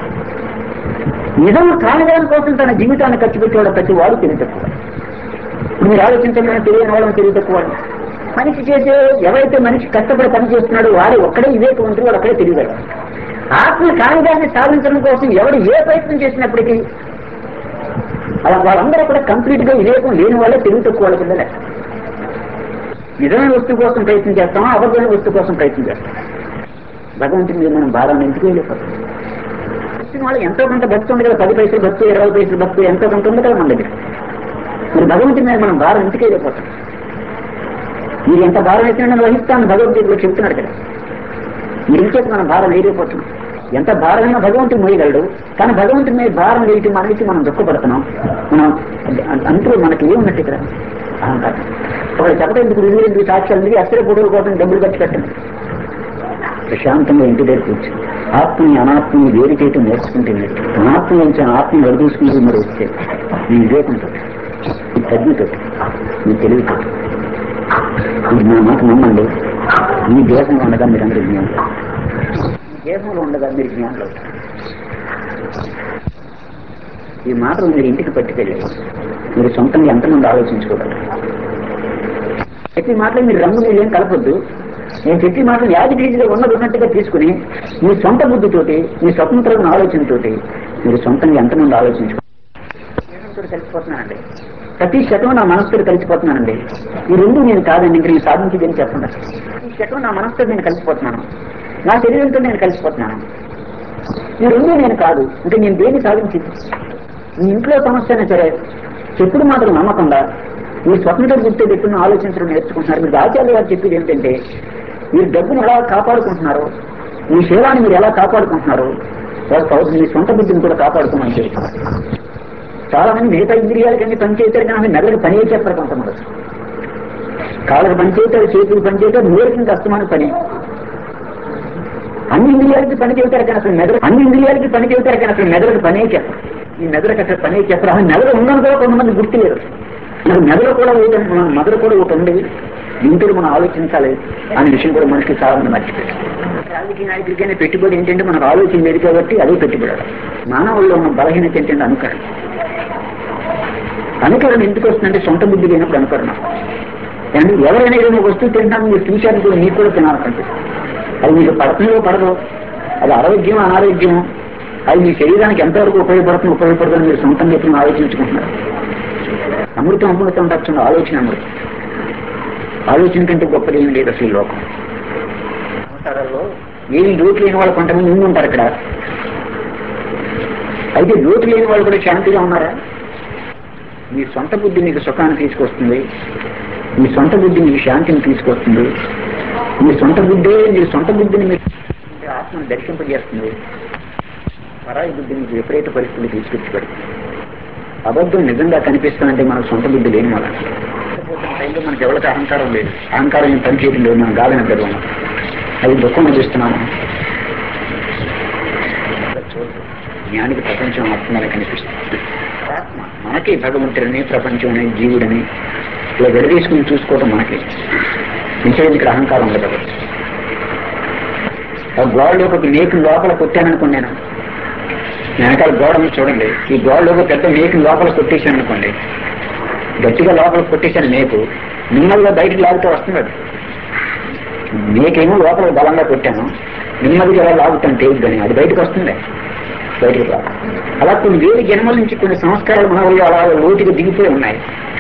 నిజం కానిదాని కోసం తన జీవితాన్ని ఖర్చు పెట్టేవాడు ప్రతి వాడు తెలివి తక్కువ ఇప్పుడు మీరు ఆలోచించమని తెలియని వాళ్ళని తెలివి తక్కువ వాళ్ళు. మనిషి చేసే ఎవరైతే మనిషి కష్టపడి పని చేస్తున్నాడో వాడు ఒక్కడే వివేకవంతుడు వాడు ఒక్కడే తెలియగలడు ఆత్మ కానిదాన్ని సాధించడం కోసం ఎవడు ఏ ప్రయత్నం చేసినప్పటికీ అలా వాళ్ళందరూ కూడా కంప్లీట్ గా వివేకం లేని వాళ్ళే తెలివి తక్కువ వాళ్ళ కింద లెక్క నిజమైన వస్తువు కోసం ప్రయత్నం చేస్తామా అబద్ధమైన వస్తువు కోసం ప్రయత్నం చేస్తాం భగవంతుని మీద మనం భారాన్ని ఎందుకు వెళ్ళిపోతాం వచ్చిన వాళ్ళు ఎంతో కొంత భక్తి ఉంది కదా పది పైసలు భక్తి ఇరవై పైసలు భక్తి ఎంతో కొంత ఉంది కదా మన దగ్గర మరి భగవంతుని మీద మనం భారం ఎందుకు వెళ్ళిపోతాం మీరు ఎంత భారం అయితే నేను వహిస్తాను భగవద్గీతలో చెప్తున్నాడు కదా మీరు ఇంకేసి మనం భారం వేయలేకపోతున్నాం ఎంత భారమైనా భగవంతుడు మోయగలడు కానీ భగవంతుడి మీద భారం వేయటం అనేది మనం దుఃఖపడుతున్నాం మనం అంటూ మనకి ఏమున్నట్టు ఇక్కడ అహంకారం ఒకటి చెప్పడం ఎందుకు రుజువు ఎందుకు సాక్ష్యాలు ఎందుకు అక్షర ఫోటోల కోసం డబ్బులు ఖర్చు పెట్టండి ప్రశాంతంగా ఇంటి దగ్గర కూర్చొని ఆత్మని అనాత్మని వేరు చేయటం నేర్చుకుంటే నేర్చు అనాత్మ నుంచి ఆత్మని వదిలేసుకుంటూ మరి వస్తే నీ వివేకంతో నీ ప్రజ్ఞతో నీ తెలివితో మీరు నా మాట నమ్మండి మీ దేశంలో ఉండగా మీరందరూ జ్ఞానం మీ దేశంలో ఉండగా మీరు జ్ఞానంలో ఈ మాటలు మీరు ఇంటికి పట్టుకెళ్ళి మీరు సొంతంగా ఎంతమంది ఆలోచించుకోగలరు ప్రతి మాటలు మీరు రంగు మీరు ఏం కలపొద్దు నేను చెప్పి మాటలు యాజిటీగా ఉన్నది ఉన్నట్టుగా తీసుకుని మీ సొంత బుద్ధితోటి మీ స్వతంత్రమైన ఆలోచనతోటి మీరు సొంతంగా ఎంతమంది ఆలోచించుకో దేహంతో కలిసిపోతున్నానండి ప్రతి శతం నా మనసుతో కలిసిపోతున్నానండి ఈ రెండు నేను కాదండి ఇంక నేను సాధించేదని చెప్పండి ఈ శతం నా మనసుతో నేను కలిసిపోతున్నాను నా శరీరంతో నేను కలిసిపోతున్నాను ఈ రెండు నేను కాదు ఇంకా నేను దేన్ని సాధించింది మీ ఇంట్లో సమస్య అయినా సరే చెప్పుడు మాటలు నమ్మకుండా మీ స్వతంత్ర గుర్తు పెట్టుకుని ఆలోచించడం నేర్చుకుంటున్నారు మీరు ఆచార్య గారు చెప్పేది ఏంటంటే మీరు డబ్బును ఎలా కాపాడుకుంటున్నారో మీ శరీరాన్ని మీరు ఎలా కాపాడుకుంటున్నారో వారు మీ సొంత బుద్ధిని కూడా కాపాడుకోమని చెప్తున్నారు చాలా మంది మిగతా ఇంద్రియాలకి అన్ని పని చేస్తారు కానీ మెదడుకు పని చెప్పారు కొంతమంది కాళ్ళకి పని చేస్తారు చేతులు పని చేస్తారు నోరికి కష్టమైన పని అన్ని ఇంద్రియాలకి పని చెబుతారు కానీ అసలు మెదడు అన్ని ఇంద్రియాలకి పని చెబుతారు కానీ అసలు మెదడుకు పనే చెప్పరు ఈ మెదడుకు అసలు పనే చెప్పరు అసలు మెదడు ఉన్నది కూడా కొంతమంది గుర్తులేరు నాకు మెదడు కూడా ఒకటి మన మెదడు కూడా ఒకటి ఉంది ఇంటిని మనం ఆలోచించాలి అనే విషయం కూడా మనకి చాలా మంది మర్చిపోయారు రాజకీయ నాయకుడికైనా పెట్టుబడి ఏంటంటే మనకు ఆలోచన లేదు కాబట్టి అదే పెట్టుబడి మానవుల్లో ఉన్న బలహీనత ఏంటంటే అనుకరణ అనుకరణ ఎందుకు వస్తుందంటే సొంత బుద్ధి లేనప్పుడు అనుకరణ అండ్ ఎవరైనా ఏదైనా వస్తువు తింటాను మీరు చూశారు కూడా మీకు కూడా తినాలనిపిస్తుంది అది మీకు పడుతుందో పడదో అది ఆరోగ్యం అనారోగ్యం అది మీ శరీరానికి ఎంతవరకు ఉపయోగపడుతుంది ఉపయోగపడుతుంది మీరు సొంతంగా ఎప్పుడు ఆలోచించుకుంటున్నారు అమృతం అమృతం ఉండొచ్చు ఆలోచన అమృతం ఆలోచన కంటే గొప్పది ఏం లేదు అసలు ఈ లోకం సంసారాల్లో ఏమి లోటు లేని వాళ్ళు కొంతమంది ముందు ఉంటారు ఇక్కడ అయితే లోటు లేని వాళ్ళు కూడా శాంతిగా ఉన్నారా మీ సొంత బుద్ధి మీకు సుఖాన్ని తీసుకొస్తుంది మీ సొంత బుద్ధి మీకు శాంతిని తీసుకొస్తుంది మీ సొంత బుద్ధే మీ సొంత బుద్ధిని మీకు ఆత్మను దర్శింపజేస్తుంది పరాయి బుద్ధి మీకు విపరీత పరిస్థితులు తీసుకొచ్చి పెడుతుంది అబద్ధం నిజంగా కనిపిస్తుందంటే మనకు సొంత బుద్ధి లేని వాళ్ళ టైంలో మనకి ఎవరికి అహంకారం లేదు అహంకారం ఏం పనిచేయడం లేదు మనం గాలిని గర్వం అది దుఃఖం చూస్తున్నాము చూడదు జ్ఞానికి ప్రపంచం ఆత్మనే కనిపిస్తుంది ఆత్మ మనకి భగవంతుడిని ప్రపంచం అని జీవుడని ఇలా విడదీసుకుని చూసుకోవడం మనకి నిషేధం ఇక్కడ అహంకారం ఉండదు కాబట్టి ఆ గోడలో ఒక మేకు లోపల కొట్టాననుకోండి నేను వెనకాల గోడను చూడండి ఈ గోడలో ఒక పెద్ద మేకు లోపల కొట్టేశాను అనుకోండి గట్టిగా లోపల కొట్టేశాను మేకు నెమ్మదిగా బయటకు లాగుతూ వస్తుంది అది మేకేమో లోపల బలంగా కొట్టాను నెమ్మదిగా ఎలా లాగుతాను తేలిగ్గాని అది బయటకు వస్తుంది బయటకు రా అలా కొన్ని వేలు జన్మల నుంచి కొన్ని సంస్కారాలు మన వల్ల అలా లోతుగా దిగిపోయి ఉన్నాయి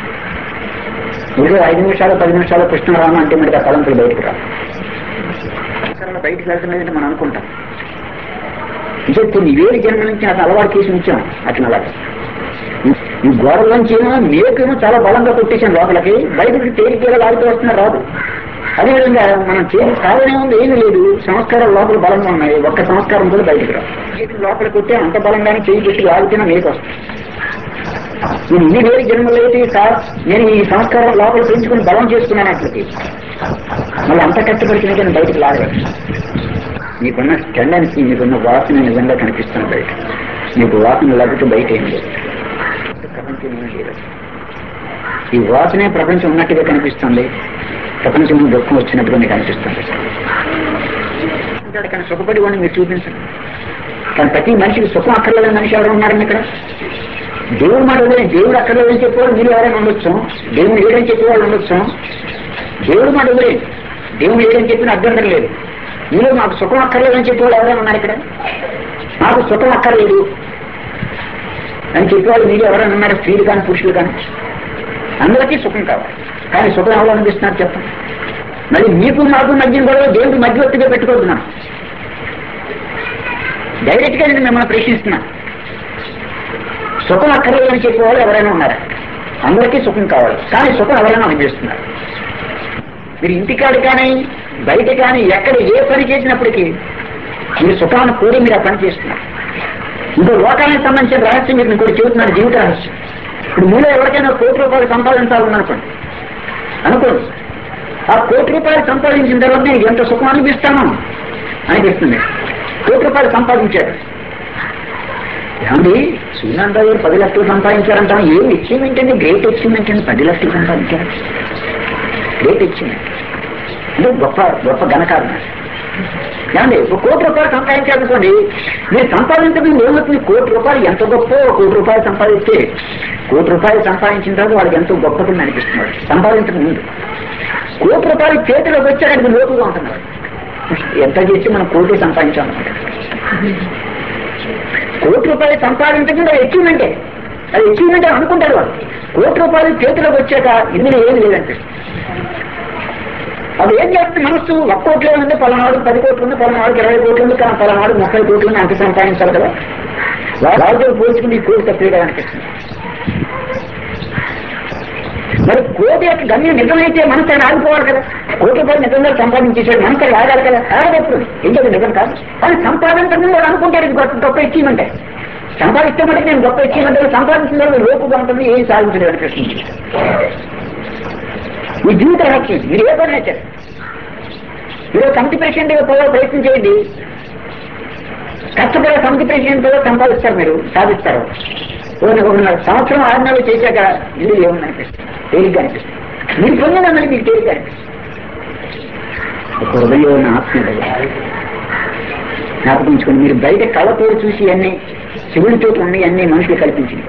ఇరవై ఐదు నిమిషాలు పది నిమిషాలు కృష్ణరామ అంటే మనకి ఆ తలంపులు బయటకు రా సంస్కారాలు బయటకు వెళ్తున్నాయంటే మనం అనుకుంటాం అంటే కొన్ని వేలు జన్మల నుంచి అతను అలవాటు చేసి ఉంచాం అతను అలా ఈ గోడలోంచి ఏమో మేకేమో చాలా బలంగా కొట్టేశాను లోపలికి బయటకి తేలికగా లాగుతూ వస్తున్నా రాదు అదేవిధంగా మనం చేసి సాధనే ఉంది ఏమీ లేదు సంస్కారాలు లోపల బలంగా ఉన్నాయి ఒక్క సంస్కారం కూడా బయటకు రా చేతికి లోపల కొట్టే అంత బలంగానే చేయి పెట్టి లాగితేనే మేకు వస్తుంది నేను ఇన్ని వేలు జన్మలు అయితే సార్ నేను ఈ సంస్కారం లోపల పెంచుకుని బలం చేసుకున్నాను అట్లకి మళ్ళీ అంత కష్టపడితే కానీ బయటకు లాగలేదు మీకున్న టెండెన్సీ మీకున్న వాసన నిజంగా కనిపిస్తుంది బయట మీకు వాసన లేకపోతే బయట ఏం లేదు ప్రపంచం ఏమీ లేదు ఈ వాసనే ప్రపంచం ఉన్నట్టుగా కనిపిస్తుంది ప్రపంచంలో దుఃఖం వచ్చినట్టుగా మీకు అనిపిస్తుంది కానీ సుఖపడి వాడిని మీరు చూపించండి కానీ ప్రతి మనిషికి సుఖం అక్కర్లేదని మనిషి ఎవరు ఉన్నారని ఇక్కడ దేవుడు మాట వదిలే దేవుడు అక్కర్లేదని చెప్పేవాడు మీరు ఎవరైనా ఉండొచ్చు దేవుడు ఏడని చెప్పేవాళ్ళు ఉండొచ్చు దేవుడు మాట వదిలే దేవుడు ఏడని చెప్పిన అభ్యంతరం లేదు మీలో మాకు సుఖం అక్కర్లేదని చెప్పేవాళ్ళు ఎవరైనా ఉన్నారు ఇక్కడ నాకు సుఖం అక్కర్లేదు అని చెప్పేవాళ్ళు మీరు ఎవరైనా ఉన్నారు స్త్రీలు కానీ పురుషులు కానీ అందరికీ సుఖం కావాలి కానీ సుఖం ఎవరు అనిపిస్తున్నారు చెప్పండి మరి మీకు మాకు మధ్య గొడవ దేవుడి మధ్యవర్తిగా పెట్టుకోవద్దు మనం డైరెక్ట్ గా నేను మిమ్మల్ని ప్రశ్నిస్తున్నాను సుఖం అక్కర్లేదని చెప్పేవాళ్ళు ఎవరైనా ఉన్నారా అందరికీ సుఖం కావాలి కానీ సుఖం ఎవరైనా అనిపిస్తున్నారు మీరు ఇంటికాడ కానీ బయట కానీ ఎక్కడ ఏ పని చేసినప్పటికీ మీరు సుఖాన్ని కోరి మీరు ఆ పని చేస్తున్నారు ఇంకో లోకానికి సంబంధించిన రహస్యం మీకు ఇంకోటి చెబుతున్నాను జీవిత రహస్యం ఇప్పుడు మీలో ఎవరికైనా కోటి రూపాయలు సంపాదించాలని అనుకోండి అనుకోండి ఆ కోటి రూపాయలు సంపాదించిన తర్వాత నేను ఎంత సుఖం అనిపిస్తాను అనిపిస్తుంది కోటి రూపాయలు సంపాదించాడు ఏమండి శ్రీనాథరావు గారు పది లక్షలు సంపాదించారంటాం ఏం అచీవ్మెంట్ అండి గ్రేట్ అచీవ్మెంట్ అండి పది లక్షలు సంపాదించారు గ్రేట్ అచీవ్మెంట్ అంటే గొప్ప గొప్ప ఘనకారణం ఏమండి ఒక కోటి రూపాయలు సంపాదించాలనుకోండి మీరు సంపాదించడం ఏమవుతుంది కోటి రూపాయలు ఎంత గొప్ప కోటి రూపాయలు సంపాదిస్తే కోటి రూపాయలు సంపాదించిన తర్వాత వాడికి ఎంతో గొప్ప కింద అనిపిస్తున్నాడు సంపాదించక ముందు కోటి రూపాయలు చేతిలోకి వచ్చాడానికి లోతుగా ఉంటున్నాడు ఎంత చేసి మనం కోటి సంపాదించామన్నమాట కోటి రూపాయలు సంపాదించడం అది అచీవ్మెంటే అది అచీవ్మెంట్ అని అనుకుంటారు వాళ్ళు కోటి రూపాయలు చేతిలోకి వచ్చాక ఇందులో ఏమి లేదంటే అది ఏం చేస్తుంది మనస్సు ఒక్క కోట్లే ఉంది పలనాడు పది కోట్లు ఉంది పలనాడు ఇరవై కోట్లు ఉంది కానీ పలనాడు ముప్పై కోట్లు ఉంది అంత సంపాదించాలి కదా వాళ్ళతో పోల్చుకుని ఈ కోటి తప్పేగా అనిపిస్తుంది మరి కోటి యొక్క గమ్యం నిజమైతే మనసు ఆయన ఆగిపోవాలి కదా కోటి రూపాయలు నిజంగా సంపాదించేసాడు మనసు ఆయన ఆగాలి కదా ఆగదప్పుడు ఎందుకు నిజం కాదు కానీ సంపాదించడం వాడు అనుకుంటారు ఇది గొప్ప గొప్ప ఇచ్చిందంటే సంపాదిస్తే మటుకు నేను గొప్ప ఇచ్చిందంటే సంపాదించిన వాళ్ళు లోపుగా ఉంటుంది ఏం సాధించలేదు అనిపిస్తుంది మీ జీవిత రహస్యం మీరు ఏ పని చేశారు మీరు సమితి ప్రెసిడెంట్ గా పోయే ప్రయత్నం చేయండి కష్టపడే సమితి ప్రెసిడెంట్ గా సంపాదిస్తారు మీరు సాధిస్తారు ఒక- ఒక సంవత్సరం ఆరు నెలలు చేశాక ఇల్లు ఏమని అనిపిస్తుంది తేలిగ్గా అనిపిస్తుంది మీరు పొందిందని మీకు తేలిగ్గా అనిపిస్తుంది ఒక హృదయం ఆత్మీయ జ్ఞాపకించుకోండి మీరు బయట కళ్ళతో చూసి అన్ని శివుడితో ఉన్నాయి అన్ని మనుషులు కల్పించింది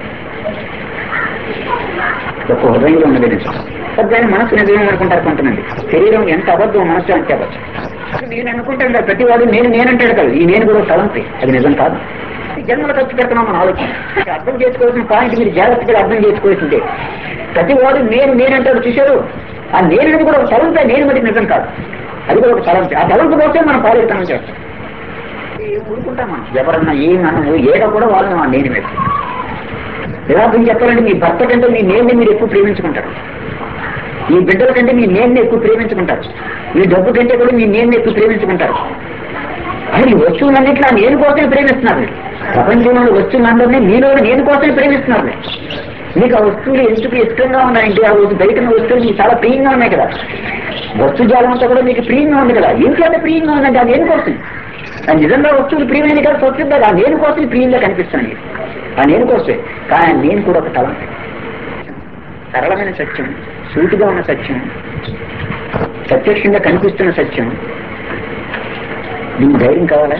ఒక హృదయంలో ఉన్నది నిజం అబద్ధాన్ని మనసు నిజమే అనుకుంటారు కొంతమంది శరీరం ఎంత అబద్ధం మనసు అంతే అబద్ధం నేను అనుకుంటాను కదా ప్రతి వాడు నేను నేనంటాడు కదా ఈ నేను కూడా తలంపే అది నిజం కాదు ఈ జన్మలు ఖర్చు పెడుతున్నాం మన ఆలోచన అర్థం చేసుకోవాల్సిన పాయింట్ మీరు జాగ్రత్తగా అర్థం చేసుకోవాల్సిందే ప్రతి వాడు నేను నేనంటాడు చూశారు ఆ నేనది కూడా ఒక తలంపే నేను మరి నిజం కాదు అది కూడా ఒక తలంపే ఆ తలంపు కోసం మనం పాలిస్తామని చేస్తాం ఊరుకుంటాం మనం ఎవరన్నా ఏం అనము ఏదో కూడా వాళ్ళని మా నేను మీద యథార్థం చెప్పాలంటే మీ భర్త కంటే మీ నేన్ని మీరు ఎక్కువ ప్రేమించుకుంటారు మీ బిడ్డల కంటే మీ నేన్ని ఎక్కువ ప్రేమించుకుంటారు మీ డబ్బు కంటే కూడా మీ నేన్ని ఎక్కువ ప్రేమించుకుంటారు అసలు ఈ వస్తువులన్నింటిలో ఆ నేను కోసమే ప్రేమిస్తున్నారు మీరు. ప్రపంచంలో వస్తువులందరినీ మీలో నేను కోసమే ప్రేమిస్తున్నారు మీరు. మీకు ఆ వస్తువులు ఎందుకు ఇష్టంగా ఉన్నాయంటే ఆ వస్తువు బయట ఉన్న వస్తువులు మీకు చాలా ప్రియంగా ఉన్నాయి కదా వస్తు జాలం అంతా కూడా మీకు ప్రియంగా ఉంది కదా ఇంకేంత ప్రియంగా ఉందంటే అది నేను కోసం అది నిజంగా వస్తువులు ప్రియమైన కదా స్వచ్ఛంగా ఆ నేను కోసం ప్రియంగా కనిపిస్తాను మీకు. ఆ నేను కోసమే కానీ ఆ నేను కూడా ఒక తలం సరళమైన సత్యం సూటిగా ఉన్న సత్యం ప్రత్యక్షంగా కనిపిస్తున్న సత్యం దీనికి ధైర్యం కావాలా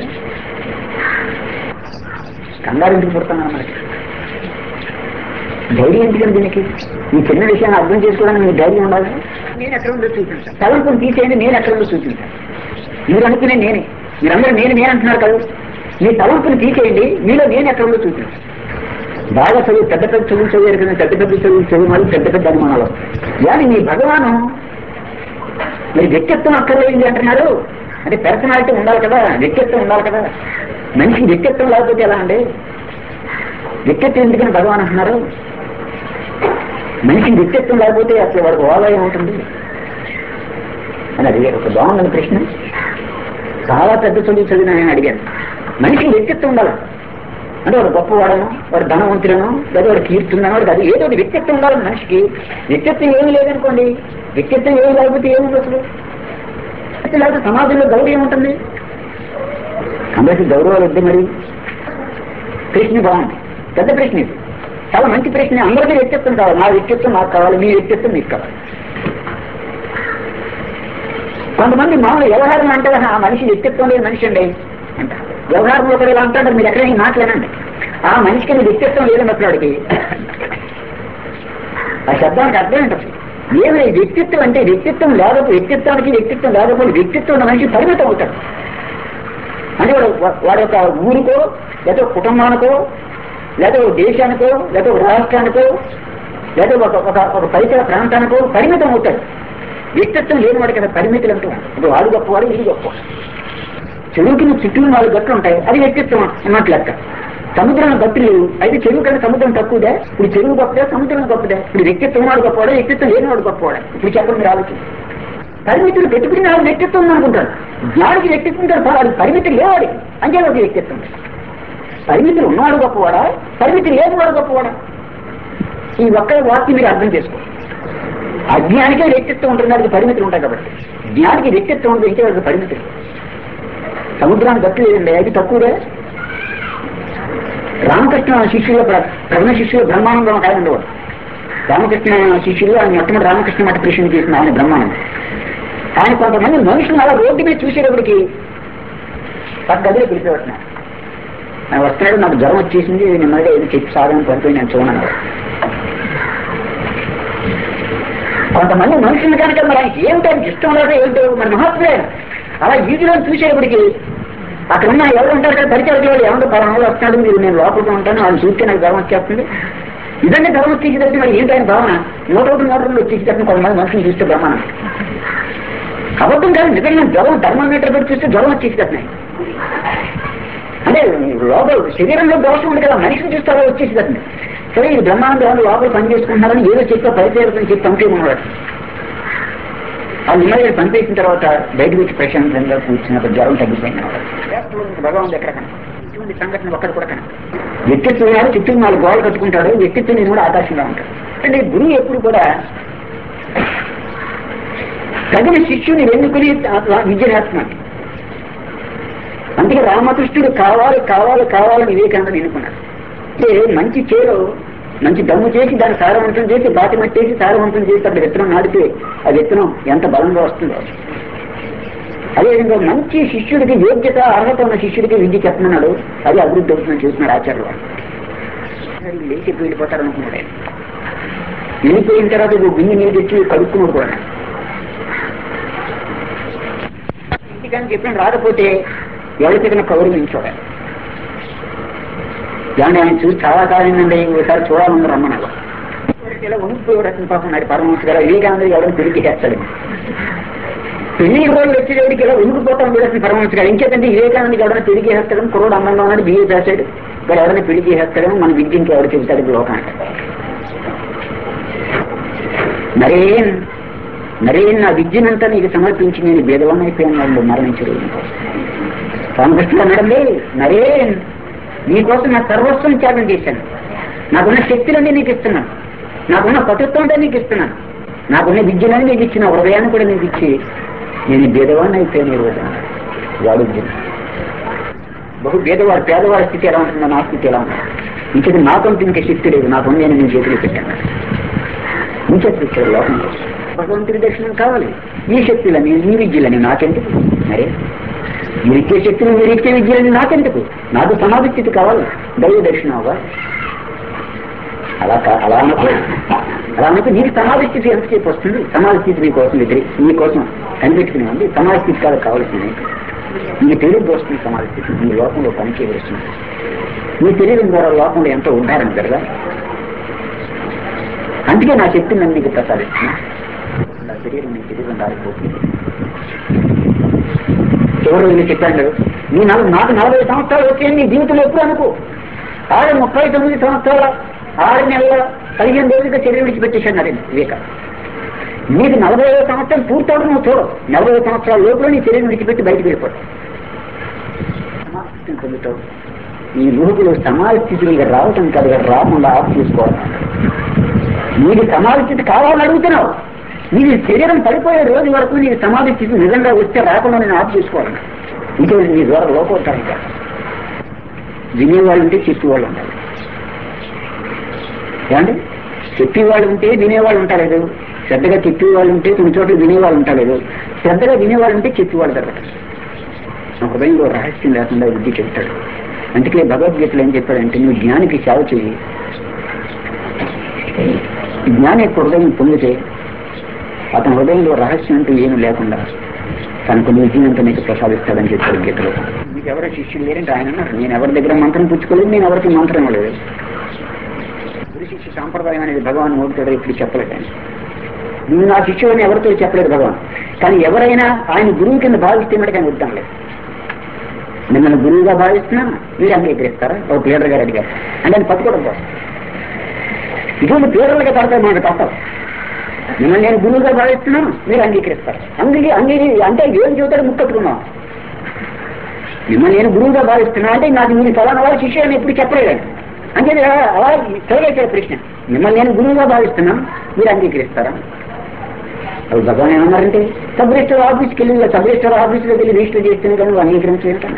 కంగారు ఎందుకు పుడుతున్నాను మనకి ధైర్యం ఎందుకండి దీనికి ఈ చిన్న విషయాన్ని అర్థం చేసుకోవడానికి మీకు ధైర్యం ఉండాలి నేను ఎక్కడ ఉందో చూపించాను తలంపుని తీసేయండి నేను ఎక్కడ ఉందో చూపించాను మీరు అనుకునే నేనే మీరందరూ నేను నేను అంటున్నారు కదా మీ తలంపుని తీసేయండి మీలో నేను ఎక్కడ ఉందో చూపించాను బాగా చదువు పెద్ద పెద్ద చదువులు చదివారు కదా పెద్ద పెద్ద చదువులు చదివి వాళ్ళు పెద్ద పెద్ద అనుమానాలు కానీ మీ భగవాను మీరు వ్యక్తిత్వం అక్కర్లేదు అంటున్నారు అంటే పర్సనాలిటీ ఉండాలి కదా వ్యక్తిత్వం ఉండాలి కదా మనిషికి వ్యక్తిత్వం లేకపోతే ఎలా అండి వ్యక్తిత్వం ఎందుకని భగవాన్ అంటున్నారు మనిషికి వ్యక్తిత్వం లేకపోతే అసలు వాడికి ఓలయం ఉంటుంది అని అడిగారు ఒక బాగుందని ప్రశ్న చాలా పెద్ద చదువు చదివిన నేను అడిగాను మనిషికి వ్యక్తిత్వం ఉండాలి అంటే వాడు గొప్పవాడను వాడు ధనవంతులను లేదా వాడు కీర్తున్నాను వాడికి అది ఏదో ఒకటి వ్యక్తిత్వం ఉండాలి మనిషికి వ్యక్తిత్వం ఏమీ లేదనుకోండి వ్యక్తిత్వం ఏమి లేకపోతే ఏముంది అసలు వ్యక్తిత్వం లేకపోతే సమాజంలో గౌరవం ఉంటుంది అందరికీ గౌరవాలు వద్దు మరి ప్రశ్న బాగుంది పెద్ద ప్రశ్న ఇది చాలా మంచి ప్రశ్న అందరికీ వ్యక్తిత్వం కావాలి నా వ్యక్తిత్వం నాకు కావాలి మీ వ్యక్తిత్వం మీకు కావాలి కొంతమంది మామూలు వ్యవహారం అంటే ఆ మనిషి వ్యక్తిత్వం లేని మనిషి అండి అంటారు వ్యవహారంలో కూడా ఇలా అంటారు మీరు ఎక్కడ ఈ మాటలేనండి ఆ మనిషికి నీ వ్యక్తిత్వం లేదన్నప్పుడు వాడికి ఆ శబ్దానికి అర్థం ఏంటది ఏమి వ్యక్తిత్వం అంటే వ్యక్తిత్వం లేకపోతే వ్యక్తిత్వానికి వ్యక్తిత్వం లేకపోతే వ్యక్తిత్వం ఉన్న మనిషి పరిమితం అవుతాడు అంటే వాడు వాడి యొక్క ఊరికో లేదా కుటుంబానికో లేదా ఒక దేశానికో లేదా ఒక రాష్ట్రానికో లేదా ఒక ఒక ఒక పరిసర ప్రాంతానికో పరిమితం అవుతాడు వ్యక్తిత్వం లేని వాడికి కదా పరిమితులు అంటూ ఉంటాయి. ఇప్పుడు వాడు గొప్పవాడు ఇది గొప్పవాడు చెరువుకి చుట్టూ నాలుగు గట్లు ఉంటాయి అది వ్యక్తిత్వం అన్నట్లు లెక్క సముద్రం గట్టులు లేవు అయితే చెరువు కన్నా సముద్రం తక్కువదే ఇప్పుడు చెరువు గొప్పదే సముద్రం గొప్పదే ఇప్పుడు వ్యక్తిత్వం వాడు గొప్పవాడే వ్యక్తిత్వం లేని వాడు గొప్పవాడే ఇప్పుడు చెప్పండి మీరు ఆలోచన పరిమితులు పెట్టుకుని నాకు వ్యక్తిత్వం అనుకుంటాడు జ్ఞానికి వ్యక్తిత్వం ఉంటాడు అది పరిమితులు లేవాడి అంటే ఒక వ్యక్తిత్వం పరిమితులు ఉన్నవాడు గొప్పవాడా పరిమితులు లేనివాడు గొప్పవాడా ఈ ఒక్క వాక్యం మీరు అర్థం చేసుకో అజ్ఞానికే వ్యక్తిత్వం ఉంటుంది దానికి పరిమితులు ఉంటాయి కాబట్టి జ్ఞానికి వ్యక్తిత్వం ఉంటుంది ఇంకే వాడికి పరిమితులు సముద్రానికి గట్టు లేదండి అది తక్కువదే రామకృష్ణ శిష్యుల ప్ర- ప్రథమ శిష్యులు బ్రహ్మానందం ఒక ఆయన ఉండేవాడు రామకృష్ణ శిష్యులు ఆయన మొట్టమొదటి రామకృష్ణ మఠ కృష్ణ చేసిన ఆయన బ్రహ్మానందం ఆయన కొంతమంది మనుషులు అలా రోడ్డు మీద చూసేటప్పటికి పక్క గదిలో పిలిపేవాడు ఆయన వస్తున్నాడు నాకు జ్వరం వచ్చేసింది నిమ్మగా ఏదో చెప్పి సాగని పడిపోయి నేను చూడను కొంతమంది మనుషులు కనుక మరి ఆయనకి ఏమిటో ఆయనకి ఇష్టం లేక ఏమిటో మరి మహాత్ములే అలా వీధిలో చూసేటప్పటికి అక్కడ ఉన్న ఎవరు ఉంటారు కదా పరిచయం వాళ్ళు ఏమంటే పలానా వస్తున్నాడు మీరు నేను లోపలికి ఉంటాను వాళ్ళు చూస్తే నాకు జ్వరం వచ్చేస్తుంది ఇదంటే జ్వరం వచ్చేసేటప్పుడు మరి ఏంటి ఆయన భావన నూట ఒకటి నూట రెండు వచ్చేసేటప్పుడు కొంతమంది మనుషులు చూస్తే బ్రహ్మానం అబద్ధం కాదు నిజంగా జ్వరం థర్మోమీటర్ పెట్టి చూస్తే జ్వరం వచ్చేసేటట్టున్నాయి అంటే లోపల శరీరంలో దోషం ఉంది కదా మనిషిని చూస్తే అలా వచ్చేసేటట్టు సరే ఇది బ్రహ్మాండం లోపల పని చేసుకుంటున్నారని ఏదో చెప్పి పరిచయం చెప్పి పంపేమన్నాడు ఆ నిమ్మయ్య పనిచేసిన తర్వాత బయట వచ్చి ప్రశాంతంగా కూర్చున్నప్పుడు జ్వరం తగ్గిపోయింది భగవాన్ ఎక్కడ ఇటువంటి సంఘటన ఒక్కడ కూడా కనుక వ్యక్తిత్వం వాడు చుట్టూ నాలుగు గోడలు కట్టుకుంటాడు వ్యక్తిత్వం నేను కూడా ఆకాశంగా ఉంటాడు అంటే గురువు ఎప్పుడు కూడా తగిన శిష్యుని వెన్నుకుని విద్య నేర్చుకున్నాడు అందుకే రామకృష్ణుడు కావాలి కావాలి కావాలని వివేకానంద ఎన్నుకున్నాడు అంటే మంచి చేలో మంచి దమ్ము చేసి దాన్ని సారవంతం చేసి బాటి మట్టేసి సారవంతం చేసి అక్కడ విత్తనం నాటితే ఆ విత్తనం ఎంత బలంగా వస్తుందో అదేవిధంగా మంచి శిష్యుడికి యోగ్యత అర్హత ఉన్న శిష్యుడికి విద్య చెప్పమన్నాడు అది అభివృద్ధి అవుతుందని చూస్తున్నాడు ఆచార్యులు వారు. లేచి వెళ్ళిపోతారు అనుకున్నాడు ఆయన. వెళ్ళిపోయిన తర్వాత ఒక బియ్యం నీళ్ళు తెచ్చి కడుక్కున్నాడు కూడా ఇంటికని చెప్పిన రాకపోతే ఎవరికైనా కౌరవించాడు దాన్ని ఆయన చూసి చాలా కాలండి ఒకసారి చూడాలని రమ్మన్నారు ఇలా ఉనికిపోయి రకం పాపం నాడు పరమహంస గారు వివేకానంద ఎవరైనా తిరిగి చేస్తాడు పెళ్లి రోజులు వచ్చేటప్పటికి ఇలా ఉనికిపోతాం చూడాల్సిన పరమహంస గారు ఇంకేదంటే వివేకానంద ఎవరైనా తిరిగి చేస్తాడని కుర్రోడు అందంగా ఉన్నాడు బిఏ చేశాడు ఇక్కడ ఎవరైనా పెళ్లి చేసేస్తాడని మన విద్య ఇంకా ఎవరు చెబుతాడు ఇప్పుడు లోకానికి నరేన్ నరేన్ నా విద్యనంతా నీకు సమర్పించి నేను భేదవానైపోయాను వాళ్ళు మరణించరు రామకృష్ణ అన్నాడండి నరేన్ నీకోసం నా సర్వస్వం త్యాగం చేశాను నాకున్న శక్తులన్నీ నీకు ఇస్తున్నాను నాకున్న పటుత్వం అంటే నీకు ఇస్తున్నాను నాకున్న విద్యలని నీకు ఇచ్చిన హృదయాన్ని కూడా నీకు ఇచ్చి నేను భేదవాడిని అయిపోయాను ఈ రోజు అన్నాడు. వాడు విద్య. బహు భేదవాడు పేదవాడి స్థితి ఎలా ఉంటుందో నా స్థితి ఎలా ఉంటుంది ఇంకది నాకంటూ ఇంకా శక్తి లేదు నాకు నేను నీ చేతిలో పెట్టాను ఇంకెప్పుడు ఇచ్చాడు లోకం కోసం భగవంతుడి దర్శనం కావాలి ఈ శక్తులని ఈ విద్యలని నాకెందుకు మరే మీరిచ్చే శక్తులు మీరిచ్చే విద్యలని నాకెందుకు నాకు సమాధి స్థితి కావాలి దైవ దర్శనం అవ్వాలి అలా కా- అలా అనకు అలా అనకు నీకు సమాధి స్థితి ఎంతసేపు వస్తుంది సమాధి స్థితి నీ కోసం ఎదురు నీ కోసం కనిపెట్టుకుని ఉంది సమాధి స్థితి కాదు కావాల్సింది నీకు. నీ తెలివి వస్తుంది సమాధి స్థితి నీ లోకంలో పని చేయవలసింది నీ తెలియడం ద్వారా లోకంలో ఎంతో ఉద్ధారణ జరగాలి అందుకే నా శక్తి నన్ను నీకు ప్రసాదిస్తున్నా నా శరీరం నీ శరీరం దారిపోతుంది ఎవరు వీళ్ళు చెప్పాడు నీ నలు నాకు నలభై సంవత్సరాలు వచ్చే నీ జీవితంలో ఎప్పుడు అనుకో ఆరు ముప్పై తొమ్మిది సంవత్సరాల ఆరు నెలల పదిహేను రోజులుగా శరీరం విడిచిపెట్టేశాడు నరేంద్ర వివేక నీకు నలభై ఐదు సంవత్సరం పూర్తవడం నువ్వు చూడవు నలభై ఐదు సంవత్సరాల లోపల నీ శరీరం విడిచిపెట్టి బయటకు వెళ్ళిపోతావు సమాధిని పొందుతావు ఈ రూపులు సమాధి స్థితికి రావటం కాదు ఇక్కడ రాకుండా ఆఫ్ చేసుకోవాలి నీకు సమాధి స్థితి కావాలని అడుగుతున్నావు నీకు శరీరం పడిపోయే రోజు వరకు నీకు సమాధి స్థితి నిజంగా వస్తే రాకుండా నేను ఆఫ్ చేసుకోవాలి ఇంకే నీ ద్వారా లోకోత్తాను ఇంకా వినేవాళ్ళు ఉంటే చెప్పేవాళ్ళు ఉండాలి ఏమండి చెప్పేవాళ్ళు ఉంటే వినేవాళ్ళు ఉంటారు శ్రద్ధగా చెప్పేవాళ్ళు ఉంటే కొన్ని చోట్ల వినేవాళ్ళు ఉంటారు శ్రద్ధగా వినేవాళ్ళు ఉంటే చెప్పేవాళ్ళు దొరకదు నా హృదయంలో రహస్యం లేకుండా బుద్ధి చెప్తాడు అందుకే భగవద్గీతలో ఏం చెప్పాడంటే నువ్వు జ్ఞానికి సేవ చెయ్యి జ్ఞాని యొక్క హృదయం పొందితే అతని హృదయంలో రహస్యం అంటూ ఏమీ లేకుండా తనకు నీ జీవితం నీకు ప్రసాదిస్తాడని చెప్పాడు గీతలో మీకు ఎవరో శిష్యులు లేరంటే ఆయన అన్నారు నేను ఎవరి దగ్గర మంత్రం పుచ్చుకోలేదు నేను ఎవరికి మంత్రం ఇవ్వలేదు శిష్య సాంప్రదాయం అనేది భగవాన్ నోటితో ఇప్పుడు చెప్పలేదు ఆయన నువ్వు నా శిష్యుడు అని ఎవరితో చెప్పలేదు భగవాన్ కానీ ఎవరైనా ఆయన గురువు కింద భావిస్తే మటుకు ఆయన వద్దాం లేదు మిమ్మల్ని గురువుగా భావిస్తున్నా మీరు అంగీకరిస్తారా ఒక పీడర్ గారు అడిగారు అంటే ఆయన పట్టుకోవడం కోసం ఇటువంటి పీడర్లుగా పడతాయి మనకు తప్పదు మిమ్మల్ని నేను గురువుగా భావిస్తున్నాను మీరు అంగీకరిస్తారు అందుకే అంగీ అంటే ఏం చెబుతాడు ముక్కట్టుకున్నాం మిమ్మల్ని నేను గురువుగా భావిస్తున్నా అంటే నాకు మీరు ఫలానా వారి శిష్యుని ఎప్పుడు చెప్పలేదు అంటే అలా తొలగేశాడు ప్రశ్న మిమ్మల్ని నేను గురువుగా భావిస్తున్నాను మీరు అంగీకరిస్తారా అది భగవాన్ ఏమన్నారంటే సబ్ రిజిస్టర్ ఆఫీస్కి వెళ్ళి సబ్ రిజిస్టర్ ఆఫీస్లోకి వెళ్ళి రిజిస్టర్ చేస్తే కానీ నువ్వు అంగీకరించేంట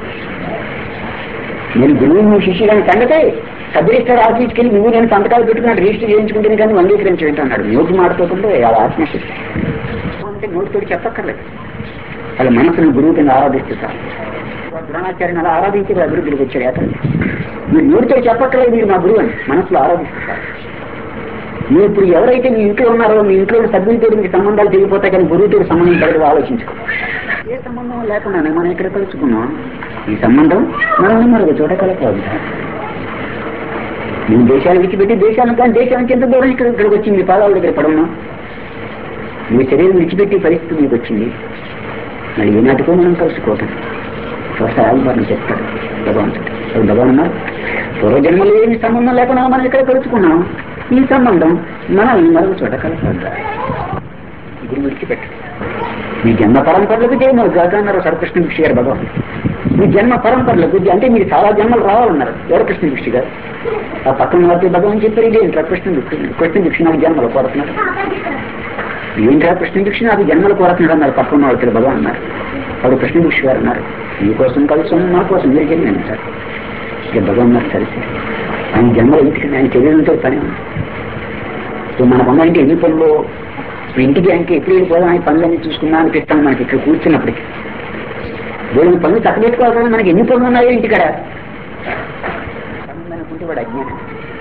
నేను గురువు నువ్వు శిష్యులని సంగతే సబ్ రిజిస్టర్ ఆఫీస్కి వెళ్ళి నువ్వు నేను సంతకాలు పెట్టుకున్నాడు రిజిస్టర్ చేయించుకుంటే కానీ నువ్వు అంగీకరించేంట అన్నాడు నోటి మాడుకోకుండా అలా ఆత్మశక్తి అంటే నోటితో చెప్పక్కర్లేదు వాళ్ళ మనసును గురువు కింద ఆరాధిస్తారు ద్రోణాచార్యని అలా ఆరాధించి వాళ్ళ అభివృద్ధికి వచ్చాడు అతను మీరు నోటితో చెప్పక్కర్లేదు మీరు మా గురువు అని మనసులో ఆరాధిస్తారు మీరు ఇప్పుడు ఎవరైతే మీ ఇంట్లో ఉన్నారో మీ ఇంట్లో ఉన్న సభ్యులతో మీకు సంబంధాలు తెగిపోతాయి కానీ గురువుతో సంబంధం పడదు ఆలోచించుకో ఏ సంబంధం లేకుండానే మనం ఇక్కడ కలుసుకున్నాం ఈ సంబంధం మనం మరొక చోట కలపదు నేను దేశాలు విడిచిపెట్టి దేశాలను కానీ దేశం నుంచి ఎంత దూరం ఇక్కడ ఇక్కడికి వచ్చింది పాదాల దగ్గర పడవునా మీ శరీరం విడిచిపెట్టి పరిస్థితి మీకు వచ్చింది మరి ఏనాటికో మనం కలుసుకోవటం ఒకసారి ఆల్బార్ని చెప్తాడు భగవంతుడు అది భగవాన్ అన్నారు పూర్వజన్మలో ఏమి సంబంధం లేకుండా మనం ఇక్కడ కలుసుకున్నాం ఈ సంబంధం మనం మరొక చోట కలపద్దా గురి విడిచిపెట్టు మీ జన్మ పరంపరలకు చేయమని గాక అన్నారు సరకృష్ణ భిక్షి గారు భగవాన్ మీ జన్మ పరంపరలకు అంటే మీరు చాలా జన్మలు రావాలన్నారు ఎవరు కృష్ణ భిక్షి గారు ఆ పక్కన వారికి భగవాన్ చెప్పారు ఇదేంట్రా కృష్ణ భిక్షి కృష్ణ భిక్షి నాకు జన్మలు కోరుతున్నారు ఏంట్రా కృష్ణ భిక్షి నాకు జన్మలు కోరుతున్నాడు అన్నారు పక్కన వాళ్ళకి భగవాన్ అన్నారు అప్పుడు కృష్ణ భిక్షి గారు అన్నారు మీకోసం కలిసి నా కోసం మీరు చెప్పాను సార్ ఇక భగవాన్ నాకు సరే సరే ఆయన జన్మలు ఇంటికి ఆయన శరీరంతో పని ఉంది సో మనకు ఉన్నంటే ఎన్ని పనులు ఇప్పుడు ఇంటికి అంటే ఎప్పుడు వెళ్ళిపోదాం ఆయన పనులన్నీ చూసుకుందాం అనిపిస్తాం మనకి ఇక్కడ కూర్చున్నప్పటికి దేవుని పనులు చక్కబెట్టుకోవాలి మనకి ఎన్ని పనులు ఉన్నాయో ఇంటికాడ పనులు అనుకుంటే వాడు అజ్ఞానం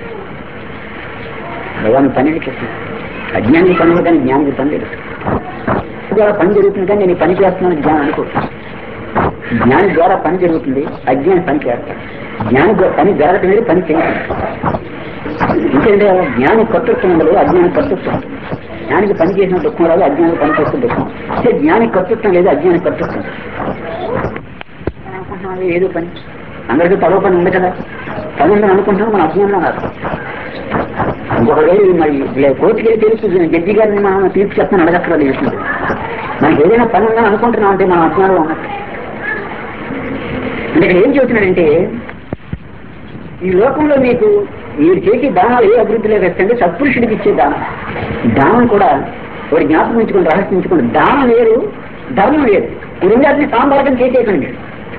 భగవాన్ పని చెప్పి అజ్ఞానికి పనులు కానీ జ్ఞానికి పని లేదు ద్వారా పని జరుగుతుంది కానీ నేను ఈ పని చేస్తున్నాను జ్ఞానం అనుకో జ్ఞాని ద్వారా పని జరుగుతుంది అజ్ఞాని పని చేస్తాడు జ్ఞాని ద్వారా పని జరగటం లేదు పని చేయాలి ఎందుకంటే జ్ఞాని కర్తృత్వం ఉండదు అజ్ఞాని కర్తృత్వం జ్ఞానికి పని చేసిన దుఃఖం రాదు అజ్ఞానికి పని చేసిన దుఃఖం అంటే జ్ఞానికి కర్తృత్వం లేదు అజ్ఞాని కర్తృత్వం అనుకుంటున్నాం ఏదో పని అందరికీ తలో పని ఉంది కదా పని ఉందని అనుకుంటున్నాం మన అజ్ఞానంలో రాదు ఇంకొకటి మరి లే- కోర్టుకి వెళ్ళి తెలుసు జడ్జి గారిని మనం తీర్పు చెప్తాను అడగక్కర్లేదు ఈ విషయం. మనకి ఏదైనా పని ఉందని అనుకుంటున్నాం అంటే మనం అజ్ఞానంలో ఉన్నట్టు అంటే ఇక్కడ ఏం చెబుతున్నాడంటే ఈ లోకంలో మీకు మీరు చేసే దానాలు ఏ అభివృద్ధి లేదంటే సత్పురుషుడికి ఇచ్చే దానం దానం కూడా వాడి జ్ఞాపకం ఉంచుకోండి రహస్యం ఉంచుకోండి దానం వేరు ధర్మం వేరు ఈ రెండాటిని సాంబారకం చేసేయకండి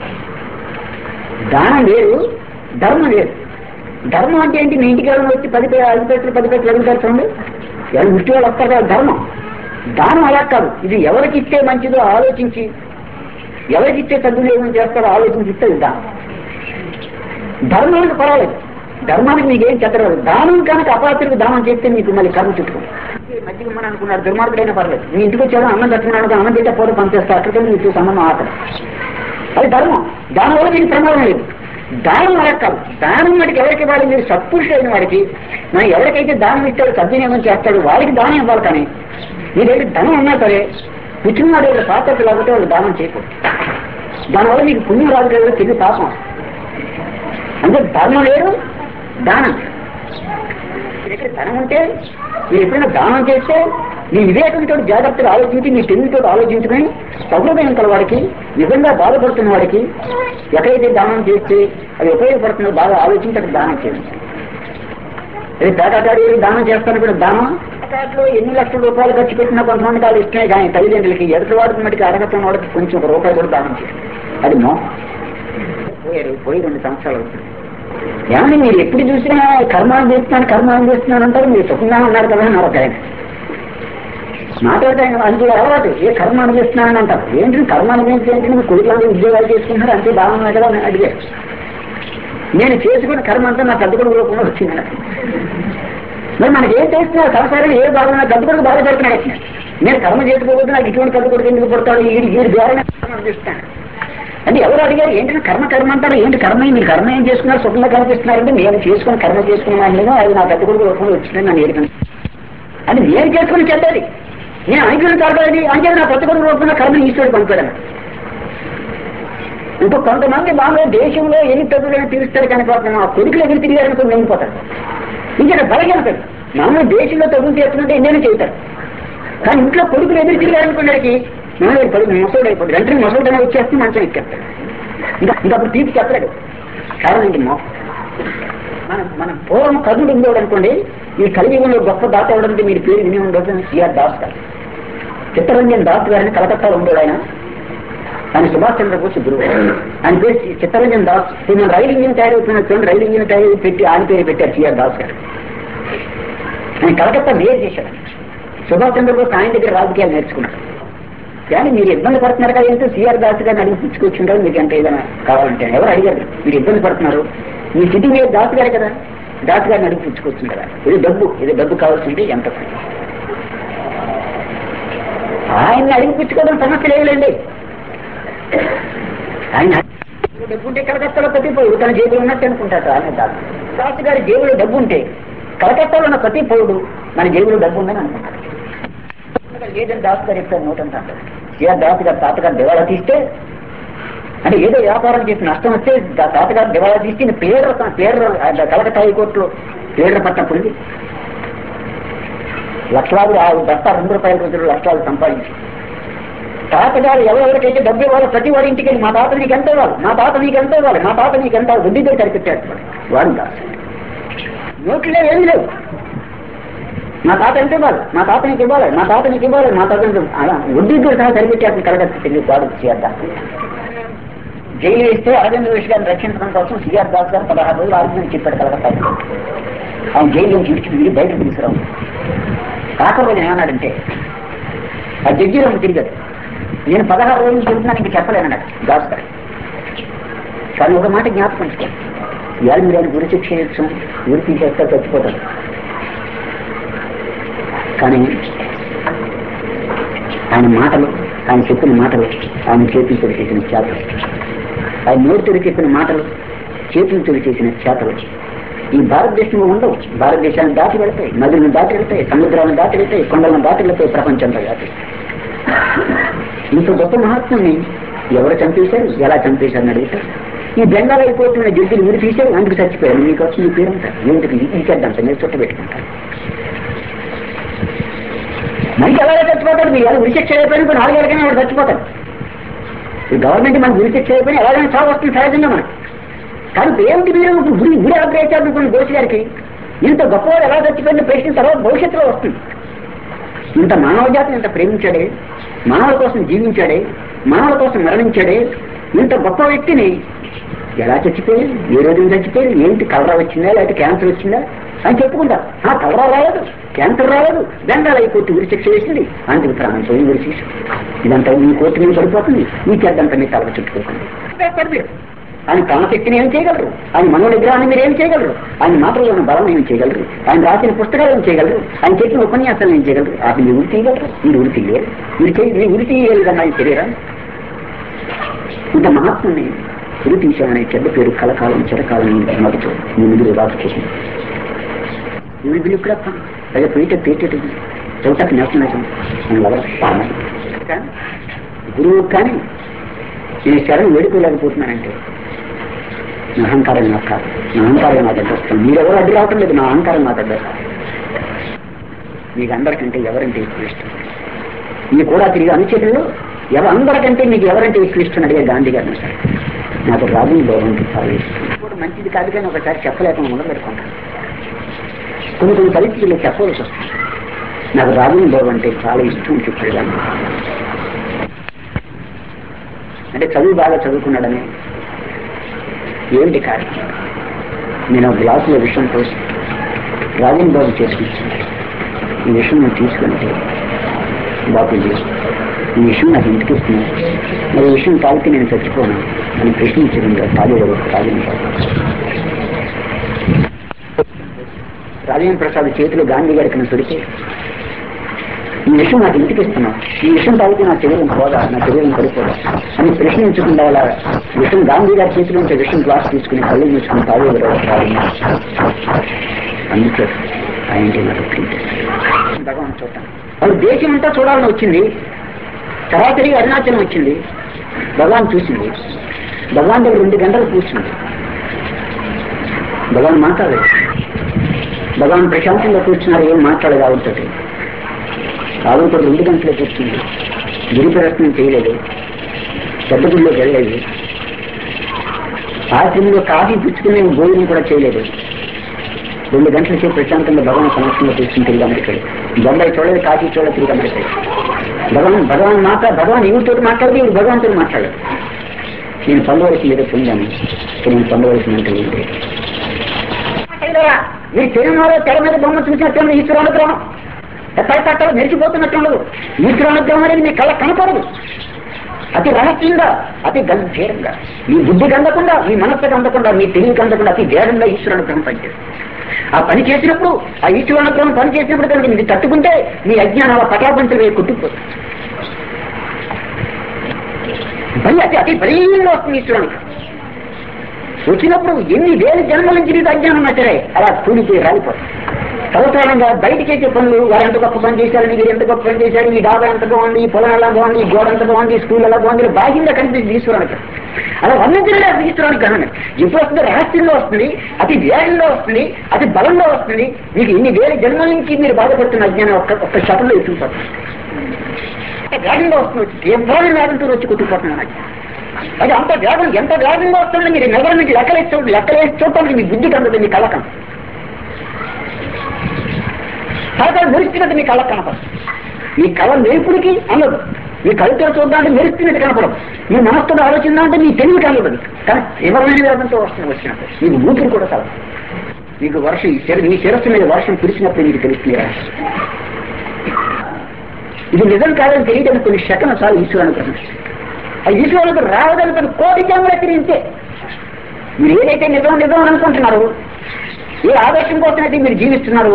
దానం వేరు ధర్మం వేరు ధర్మం అంటే ఏంటి మీ ఇంటికి ఎవరైనా వచ్చి పది పే- ఐదు పెట్లు పది పెట్లు అడుగుతారు చూడండి ఎవరు ముట్టి వాళ్ళు వస్తారు కదా ధర్మం దానం అలా కాదు ఇది ఎవరికి ఇస్తే మంచిదో ఆలోచించి ఎవరికి ఇచ్చే సద్వినియోగం చేస్తారో ఆలోచించి ఇస్తే ఇది దానం ధర్మానికి పర్వాలేదు ధర్మానికి మీకేం చెత్తరాదు దానం కనుక అపాత్రకు దానం చేస్తే మీకు మళ్ళీ కర్మ చుట్టూ మధ్యకి మనం అనుకున్నారు దుర్మార్గుడైనా పర్లేదు మీ ఇంటికి వచ్చాడు అన్నం కట్టుకున్నాడు అన్నం తింటే పోతే పంపేస్తా అక్కడికి మీకు సంబంధం ఆటం అది ధర్మం దాని వల్ల మీకు ప్రమాదం లేదు దానం అలా కాదు దానం వాడికి ఎవరికి ఇవ్వాలి మీరు సత్పురుషుడైన వాడికి మనం ఎవరికైతే దానం ఇస్తాడో సద్వినియోగం చేస్తాడో వాడికి దానం ఇవ్వాలి కానీ మీ దగ్గర ధనం ఉన్నా సరే పుట్టినవాడు దగ్గర పాత్రలు లేకపోతే వాళ్ళు దానం చేయకూడదు దానివల్ల మీకు పుణ్యం రాదు కదా తిరిగి పాపం అంటే ధర్మం లేదు దానం మీ దగ్గర ధనం ఉంటే మీరు ఎప్పుడైనా దానం చేస్తే మీ వివేకంతో జాగ్రత్తగా ఆలోచించి మీ తెలివితో ఆలోచించుకుని సహృదయం కల వాడికి నిజంగా బాధపడుతున్న వాడికి ఎక్కడైతే దానం చేస్తే అది ఉపయోగపడుతుందో బాగా ఆలోచించి అక్కడ దానం చేయండి అది పేకాటాడి దానం చేస్తాను కూడా దానం పేకాట్లో ఎన్ని లక్షల రూపాయలు ఖర్చు పెట్టినా కొంతమంది కాదు ఇష్టమే కానీ తల్లిదండ్రులకి ఎదుటి వాడికి మటుకు అడగతున్న వాడికి కొంచెం ఒక రూపాయి కూడా దానం చేయండి అది మో పోయారు పోయి రెండు సంవత్సరాలు అవుతుంది ఏమని మీరు ఎప్పుడు చూసినా కర్మాలు చేస్తున్నాను కర్మాలు చేస్తున్నాను అంటారు మీరు సుఖంగా ఉన్నారు కదా అన్నారు ఒక ఆయన మాట్లాడితే ఆయన అందులో అలవాటు ఏ కర్మాలు చేస్తున్నానని అంటారు ఏంటి కర్మాలు చేస్తే ఏంటి మీరు కొడుకులు ఉద్యోగాలు చేసుకుంటున్నారు అంతే బాగున్నాయి కదా అని అడిగారు నేను చేసుకున్న కర్మ అంతా నా పెద్ద కొడుకు రూపంలో వచ్చింది నాకు. మరి మనకి ఏం చేస్తున్నా సంసారం ఏ బాగున్నా పెద్ద కొడుకు బాగా జరుగుతున్నాడు నేను కర్మ చేసుకోకపోతే నాకు ఇటువంటి పెద్ద కొడుకు ఎందుకు పడతాడు వీడి వీడి ద్వారా కర్మ చేస్తాను అంటే ఎవరు అడిగారు ఏంటంటే కర్మ కర్మ అంటారు ఏంటి కర్మ మీరు కర్మ ఏం చేసుకున్నారు సుఖంగా కనిపిస్తున్నారంటే నేను చేసుకుని కర్మ చేసుకున్నాను లేదు అది నా పెద్ద కొడుకు రూపంలో వచ్చిందని నన్ను ఏడుకున్నాను అంటే నేను చేసుకుని చెడ్డది నేను అనుకున్న కాదు అంటే నా పెద్ద కొడుకు రూపంలో కర్మ ఈశ్వరుడు పంపాడు ఇంకో కొంతమంది బాగా దేశంలో ఎన్ని తగ్గులని తీరుస్తారు కానీ పాపం ఆ కొడుకులు ఎదురు తిరిగారనుకుని వెళ్ళిపోతారు ఇంకా బలగలుగుతాడు మామూలు దేశంలో తగ్గులు చేస్తున్నట్టే ఎన్నైనా చేస్తారు కానీ ఇంట్లో కొడుకులు ఎదురు తిరిగారనుకునేకి మామూలు పడి మొసోడు అయిపోతుంది వెంటనే మొసోడనే వచ్చేస్తే మంచం ఎక్కేస్తాడు ఇంకా ఇంకా అప్పుడు తీర్చి చెప్పలేడు కారణం ఏంటి మో మన మన పూర్వం కథుడు ఉండేవాడు అనుకోండి ఈ కలియుగంలో గొప్ప దాత ఎవడంటే మీరు పేరు విని ఉండదు సిఆర్ దాస్ గారు చిత్తరంజన్ దాస్ గారిని కలకత్తాలో ఉండేవాడు ఆయన ఆయన సుభాష్ చంద్రబోస్ గురువు ఆయన పేరు చి- చిత్తరంజన్ దాస్ ఇప్పుడు మన రైలు ఇంజిన్ తయారవుతున్న చూడండి రైలు ఇంజిన్ తయారు పెట్టి ఆయన పేరు పెట్టారు సిఆర్ దాస్ గారు ఆయన కలకత్తా మేయర్ చేశాడు సుభాష్ చంద్రబోస్ ఆయన దగ్గర రాజకీయాలు నేర్చుకున్నాడు కానీ మీరు ఇబ్బంది పడుతున్నారు కదా ఏంటో సిఆర్ దాస్ గారిని అడిగి పుచ్చుకొచ్చుంటారు మీకు అంటే ఏదైనా కావాలంటే ఎవరు అడిగారు మీరు ఇబ్బంది పడుతున్నారు మీ సిటీ మీద దాస్ గారు కదా దాస్ గారిని అడిగి పుచ్చుకొచ్చింది కదా ఇది డబ్బు ఇది డబ్బు కావాల్సింది ఎంత ఆయన్ని అడిగి పుచ్చుకోవడం సమస్య లేవులేండి ఆయన డబ్బు ఉంటే కలకత్తాలో ప్రతిపోడు తన జేబులో ఉన్నట్టు అనుకుంటాడు ఆయన దాస్ దాస్ గారి జేబులో డబ్బు ఉంటే కలకత్తాలో ఉన్న ప్రతి పౌరుడు మన జేబులో డబ్బు ఉందని అనుకుంటాడు లేదని దాస్ గారు చెప్తారు నోటంటాడు ఏ దాస్ గారు తాతగారు దివాళా తీస్తే అంటే ఏదో వ్యాపారం చేసి నష్టం వస్తే దా- తాతగారు దివాళా తీసి ఈయన పేరు పేరు కలకత్తా హైకోర్టులో పేరు పట్టినప్పుడు లక్షలాది ఆ బస్తా రెండు రూపాయల రోజులు లక్షలాది సంపాదించి తాతగారు ఎవరెవరికైతే డబ్బు ఇవ్వాలో ప్రతి వాడి ఇంటికి వెళ్ళి మా తాత నీకు ఎంత ఇవ్వాలి మా తాత నీకు ఎంత ఇవ్వాలి మా తాత నీకు ఎంత వడ్డీతో సరిపెట్టాడు వాడు దాస్ నోట్లే ఏమీ లేవు మా తాత ఎంత ఇవ్వాలి మా తాత నీకు ఇవ్వాలి మా తాత నీకు ఇవ్వాలి మా తాత నీకు అలా వడ్డీతో సహా సరిపెట్టాడు కలగత్తి తెలియదు వాడు చేద్దాం జైలు వేస్తే అరవింద్ ఘోష్ గారిని రక్షించడం కోసం సిఆర్ దాస్ గారు పదహారు రోజులు ఆర్గ్యుమెంట్ చెప్పాడు కలకత్తా ఆయన జైలు నుంచి విడిచి బయటకు తీసుకురావు ఆఖరి రోజు ఏమన్నాడంటే ఆ జడ్జి రమ్మ తిరిగాడు నేను పదహారు రోజులు చెబుతున్నాను ఇంక చెప్పలేనన్నాడు దాస్ గారు కానీ ఒక మాట జ్ఞాపకం ఉంచుకో ఇవాళ మీరు ఆయన గురి శిక్ష చేయొచ్చు గురి తీసేస్తే చచ్చిపోతాడు కానీ ఆయన మాటలు ఆయన చెప్పిన మాటలు ఆయన చేతులతో చేసిన చేతలు ఆయన నోటితో చెప్పిన మాటలు చేతులతో చేసిన చేతలు ఈ భారతదేశంలో ఉండవు భారతదేశాన్ని దాటి వెళ్తాయి నదులను దాటి వెళ్తాయి సముద్రాలను దాటి వెళ్తాయి కొండలను దాటి వెళ్తాయి ప్రపంచంతో దాటి ఇంత గొప్ప మహాత్ముని ఎవరు చంపేశారు ఎలా చంపేశారు అని అడుగుతారు ఈ బెంగాల్ అయిపోతున్న జడ్జిని మీరు తీశారు అందుకు చచ్చిపోయారు మీకు వచ్చి మీ పేరు అంటారు ఎందుకు ఇంకేద్దాం సార్ మీరు చుట్ట పెట్టుకుంటారు మనిషి ఎలాగే చచ్చిపోతాడు మీరు ఎలా ఉరిశిక్ష అయిపోయినా ఇప్పుడు నాలుగేళ్ళకైనా వాడు చచ్చిపోతాడు ఈ గవర్నమెంట్ మనకు ఉరిశిక్ష అయిపోయినా ఎలాగైనా చావు వస్తుంది సహజంగా మనకు కానీ ఇప్పుడు ఏమిటి మీరు ఇప్పుడు గురి గురి ఆగ్రహించారు అనుకోండి దోషి గారికి ఇంత గొప్పవాడు ఎలా చచ్చిపోయిన ప్రశ్న తర్వాత భవిష్యత్తులో వస్తుంది ఇంత మానవ జాతిని ఇంత ప్రేమించాడే మానవుల కోసం జీవించాడే మానవుల కోసం మరణించాడే ఇంత గొప్ప వ్యక్తిని ఎలా చచ్చిపోయారు ఏ రోజున చచ్చిపోయారు ఏంటి కలరా వచ్చిందా లేకపోతే క్యాన్సర్ వచ్చిందా అని చెప్పుకుంటారు ఆ కలరా రాలేదు క్యాన్సర్ రాలేదు బెంగాల్ అయిపోతే ఉరి శిక్ష వేసింది అందుకు ప్రాణం పోయి ఉరి శిక్ష ఇదంతా మీ కోర్టు మీద పడిపోతుంది మీ చెడ్డంతా మీ తల చుట్టుకోకండి వేస్తారు మీరు ఆయన ప్రాణశక్తిని ఏం చేయగలరు ఆయన మనో నిగ్రహాన్ని మీరు ఏం చేయగలరు ఆయన మాటల్లో ఉన్న బలం ఏం చేయగలరు ఆయన రాసిన పుస్తకాలు ఏం చేయగలరు ఆయన చెప్పిన ఉపన్యాసాలు ఏం చేయగలరు అది మీరు ఉరి తీయగలరు మీరు ఉరి తీయలేరు మీరు చేయ మీరు ఉరి తీయగలిగిన ఆయన తెలియరా ఇంత మహాత్ముని ఉరి తీశామనే చెడ్డ పేరు కలకాలం చిరకాలం మరుచు మీ ముందు రాసుకుంది ఇవి విలుక్కుడప్ప అదే పోయిట తీర్చేది చౌటకు నేర్చుకున్నాం నేను ఎవరు గురువు కానీ నేను శరణ్ వేడుకోలేకపోతున్నానంటే నా అహంకారం నాకు కాదు నా అహంకారం నా దగ్గర వస్తుంది మీరెవరు అడ్డు రావటం లేదు నా అహంకారం నా దగ్గర మీకు అందరికంటే ఎవరంటే ఎక్కువ ఇష్టం మీ కూడా తిరిగి అనుచరులు ఎవరు అందరికంటే మీకు ఎవరంటే ఎక్కువ ఇష్టం అడిగే గాంధీ గారిని సార్ నాకు రాజు బాగుంటే చాలా ఇష్టం కూడా మంచిది కాదు కానీ ఒకసారి చెప్పలేకుండా మొదలు పెట్టుకుంటాను కొన్ని కొన్ని పరిస్థితుల్లో చెప్పవలసి వస్తుంది నాకు రాజు బాబు అంటే చాలా ఇష్టం అని చెప్పేదాన్ని అంటే చదువు బాగా చదువుకున్నాడని ఏంటి కారణం నేను ఒక గ్లాసులో విషయం పోసి రాజన్ బాబు చేసుకొచ్చాను ఈ విషయం నువ్వు తీసుకుంటే బాబుజీ ఈ విషయం నాకు ఇంటికి ఇస్తున్నాను మరి ఈ విషయం తాగితే నేను చచ్చిపోను అని ప్రశ్నించడం తాగేవారు రాజేంద్ర బాబు రాజేంద్ర ప్రసాద్ చేతిలో గాంధీ గారికి పెడితే ఈ విషయం నాకు ఇంటికి ఇస్తున్నావు ఈ విషయం తాగితే నా శరీరం పోదా నా శరీరం పడిపోదా అని ప్రశ్నించకుండా అలా విషయం గాంధీ గారి చేతిలో ఉంటే విషయం గ్లాస్ తీసుకుని కళ్ళు మూసుకుని తాగేది అందుకే ఆయనకి నాకు భగవాన్ చూడటం వాళ్ళు దేశం అంతా చూడాలని వచ్చింది సరాసరి అరుణాచలం వచ్చింది భగవాన్ చూసింది భగవాన్ దగ్గర రెండు గంటలు కూర్చుంది భగవాన్ మాట్లాడలేదు భగవాన్ ప్రశాంతంగా కూర్చున్నారు ఏం మాట్లాడదు ఆవిడతో ఆవిడతో రెండు గంటలు కూర్చుంది గిరి ప్రదర్శనం చేయలేదు పెద్ద గుడిలోకి వెళ్ళలేదు ఆశ్రమంలో కాఫీ పుచ్చుకునే భోజనం కూడా చేయలేదు రెండు గంటల సేపు ప్రశాంతంగా భగవాన్ సమక్షంలో కూర్చుని తిరిగి అమెరికాడు బొంబాయి చూడలేదు కాఫీ చూడలేదు తిరిగి అమెరికాడు భగవాన్ భగవాన్ మాట భగవాన్ ఎవరితో మాట్లాడితే ఇవి భగవంతుడు మాట్లాడదు నేను పొందవలసింది ఏదో పొందాను ఇక నేను పొందవలసిందంటే ఏంటి మీరు సినిమాలో తెర మీద బొమ్మ చూసినట్టు ఈశ్వర అనుగ్రహం ఎక్కడ తట్టలు మెరిచిపోతున్నట్టు ఉండదు ఈశ్వర అనుగ్రహం అనేది మీ కళ్ళ కనపడదు అతి రహస్యంగా అతి గంభీరంగా మీ బుద్ధి కందకుండా మీ మనస్సు కందకుండా మీ తెలివి కందకుండా అతి వేగంగా ఈశ్వర అనుగ్రహం పనిచేస్తుంది ఆ పని చేసినప్పుడు ఆ ఈశ్వర అనుగ్రహం పని చేసినప్పుడు కనుక మీరు తట్టుకుంటే మీ అజ్ఞానాల పటాపంచలు వేయి కొట్టుకుపోతుంది భయం అతి అతి బలీయంగా వస్తుంది ఈశ్వర అనుగ్రహం వచ్చినప్పుడు ఎన్ని వేల జన్మల నుంచి నీకు అజ్ఞానం ఉన్నా సరే అలా కూలిపోయి రాలిపోతుంది సంవత్సరాలంగా బయట చేసే పనులు వారు ఎంత గొప్ప పని చేశారు మీరు ఎంత గొప్ప పని చేశారు ఈ డాబా ఎంత బాగుంది ఈ పొలం ఎలా బాగుంది ఈ గోడ ఎంత బాగుంది ఈ స్కూల్ ఎలా బాగుంది బాహ్యంగా కనిపిస్తుంది ఈశ్వరానికి అలా వర్ణించలే ఈశ్వరానికి గ్రహణం ఎప్పుడు వస్తుంది రహస్యంగా వస్తుంది అతి వేగంగా వస్తుంది అతి బలంగా వస్తుంది మీకు ఇన్ని వేల జన్మల నుంచి మీరు బాధపడుతున్న అజ్ఞానం ఒక్క ఒక్క శతంలో ఎత్తుకుపోతుంది వేగంగా వస్తుంది తీవ్రమైన వేగంతో వచ్చి కొట్టుకుపోతున్నాను అజ్ఞానం అది అంత వేగం ఎంత వేగంగా వస్తుందో మీరు నగరం నుంచి లెక్కలేసి చూడండి లెక్కలేసి చూడటానికి మీ బుద్ధి కనపడుతుంది మీ కళ్ళకం తర్వాత మెరుస్తున్నట్టు మీ కళ్ళకు కనపడదు మీ కళ మెరుపుడికి అందదు మీ కళ్ళతో చూడడానికి మెరుస్తున్నట్టు కనపడదు మీ మనస్సుతో ఆలోచించాలంటే మీ తెలివి కనబడదు కానీ తీవ్రమైన వేగంతో వస్తుంది వచ్చినట్టు మీకు ఊపిరి కూడా కలదు మీకు వర్షం ఈ శిర- మీ శిరస్సు మీద వర్షం కురిసినప్పుడు మీకు తెలుస్తుంది ఈ రహస్యం. ఇది నిజం కాదని తెలియడానికి కొన్ని శకన చాలు ఈశ్వరానుగ్రహం ఆ ఈశ్వరులకు రావడానికి కోటి జన్మలు తిరిగితే మీరు ఏదైతే నిజం నిజం అని అనుకుంటున్నారు ఏ ఆదర్శం కోసమైతే మీరు జీవిస్తున్నారు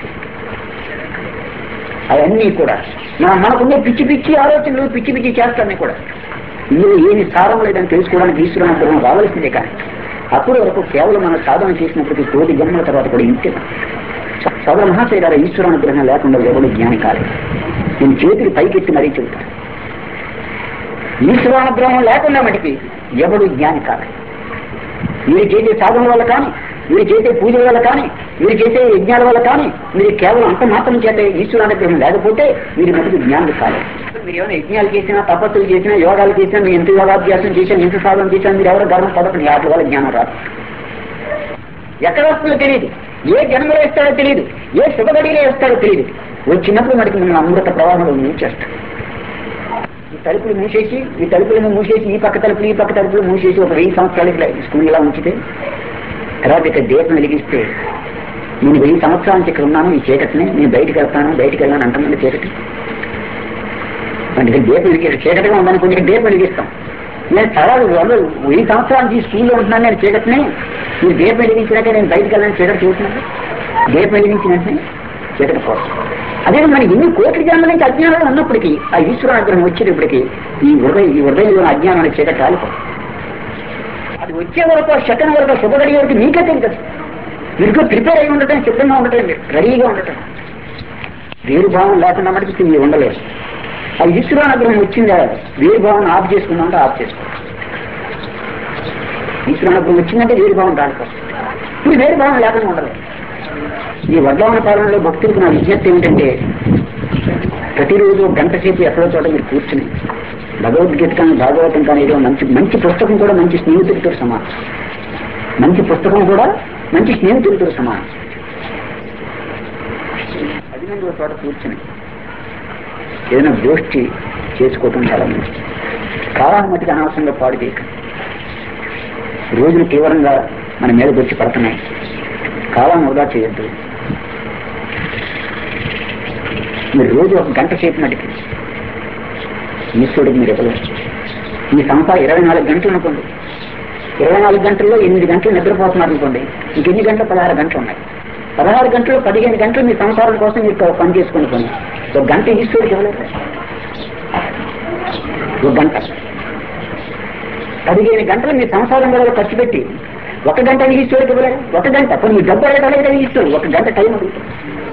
అవన్నీ కూడా మన మనకుండే పిచ్చి పిచ్చి ఆలోచనలు పిచ్చి పిచ్చి చేస్తాన్ని కూడా ఇందులో ఏమి సారం లేదని తెలుసుకోవడానికి ఈశ్వరానుగ్రహం రావాల్సిందే కానీ అప్పుడు వరకు కేవలం మన సాధన చేసినప్పటికీ కోటి జన్మల తర్వాత కూడా ఇంతే సదర మహాశయ గారు ఈశ్వరానుగ్రహం లేకుండా ఎవరు జ్ఞాని కాలేదు నేను చేతికి పైకెత్తి మరీ చెబుతాను ఈశ్వరానుగ్రహం లేకుండా మటుకి ఎవడు జ్ఞాని కాదు మీరు చేసే సాధన వల్ల కానీ మీరు చేసే పూజల వల్ల కానీ మీరు చేసే యజ్ఞాల వల్ల కానీ మీరు కేవలం అంత మాత్రం చేత ఈశ్వరానుగ్రహం లేకపోతే మీరు మటుకు జ్ఞానులు కాలేదు మీరు ఏమైనా యజ్ఞాలు చేసినా తపస్సులు చేసినా యోగాలు చేసినా మీరు ఎంత యోగాభ్యాసం చేసినా ఎంత సాధన చేసినా మీరు ఎవరు గర్వం పడకండి వాటి వల్ల జ్ఞానం రాదు ఎక్కడ వస్తుందో తెలియదు ఏ జన్మలో వేస్తాడో తెలియదు ఏ శుభగడిలో వేస్తాడో తెలియదు వచ్చినప్పుడు మనకి మనం అమృత ప్రవాహంలో మూచేస్తాం ఈ తలుపులు మూసేసి ఈ తలుపులను మూసేసి ఈ పక్క తలుపులు ఈ పక్క తలుపులు మూసేసి ఒక వెయ్యి సంవత్సరాలు ఇట్లా స్కూల్ ఇలా ఉంచితే తర్వాత ఇక్కడ దీపం వెలిగిస్తే నేను వెయ్యి సంవత్సరాల నుంచి ఇక్కడ ఉన్నాను ఈ చీకటిని నేను బయటికి వెళ్తాను బయటికి వెళ్ళాను అంటున్నాను చీకటి అంటే ఇక్కడ దీపం వెలిగి చీకటిగా ఉందని కొంచెం దీపం వెలిగిస్తాం నేను చాలా వంద వెయ్యి సంవత్సరాల నుంచి ఈ స్కూల్లో ఉంటున్నాను నేను చీకటిని మీరు దీపం వెలిగించినాక నేను బయటికి వెళ్ళాను చీకటి చూస్తున్నాను దీపం వెలిగించిన వెంటనే చీకటి కోసం అదే మన ఎన్ని కోట్ల జన్మల నుంచి అజ్ఞానంలో ఉన్నప్పటికీ ఆ ఈశ్వర అనుగ్రహం వచ్చేటప్పటికి ఈ హృదయ ఈ హృదయంలో అజ్ఞానం అనే చీకటి రాలిపోతుంది అది వచ్చే వరకు ఆ శకం వరకు ఆ శుభగడి వరకు మీకే తెలియదు మీరు ప్రిపేర్ అయి ఉండటం సిద్ధంగా ఉండటం మీరు రెడీగా ఉండటం వేరు భావం లేకుండా మటుకు మీరు ఉండలేరు ఆ ఈశ్వరానుగ్రహం వచ్చిందా వేరు భావం ఆఫ్ చేసుకున్నామంటే ఆఫ్ చేసుకో ఈశ్వరానుగ్రహం వచ్చిందంటే వేరు భావం రాలిపోతుంది ఇప్పుడు వేరు భావం లేకుండా ఉండలేదు ఈ వడ్లవన పాలనలో భక్తులకు నా విజ్ఞప్తి ఏమిటంటే ప్రతిరోజు ఒక గంట సేపు ఎక్కడో చోట మీరు కూర్చుని భగవద్గీత కానీ భాగవతం కానీ ఏదో మంచి మంచి పుస్తకం కూడా మంచి స్నేహితుడితో సమానం మంచి పుస్తకం కూడా మంచి స్నేహితులతో సమానం పది మంది ఒక చోట కూర్చుని ఏదైనా గోష్ఠి చేసుకోవటం చాలా మంచిది కాలాన్ని మటుకు అనవసరంగా పాడు చేయక రోజులు తీవ్రంగా మన మీదకి వచ్చి పడుతున్నాయి కాలాన్ని వృధా చేయొద్దు మీరు రోజు ఒక గంట సేపు మటుకి ఈశ్వరుడికి మీరు ఇవ్వలేదు ఈ సంస్థ ఇరవై నాలుగు గంటలు అనుకోండి ఇరవై నాలుగు గంటల్లో ఎనిమిది గంటలు నిద్రపోతున్నారు అనుకోండి ఇంకెన్ని గంటలు పదహారు గంటలు ఉన్నాయి పదహారు గంటలు పదిహేను గంటలు మీ సంసారం కోసం మీరు పని చేసుకుని పని ఒక గంట ఈశ్వరుడికి ఇవ్వలేదు ఒక గంట పదిహేను గంటలు మీ సంసారం వల్ల ఖర్చు పెట్టి ఒక గంట ఈశ్వరుడికి ఇవ్వలేదు ఒక గంట కొన్ని మీ డబ్బు అడగలేదు కదా ఈశ్వరుడు ఒక గంట టైం అడుగుతాడు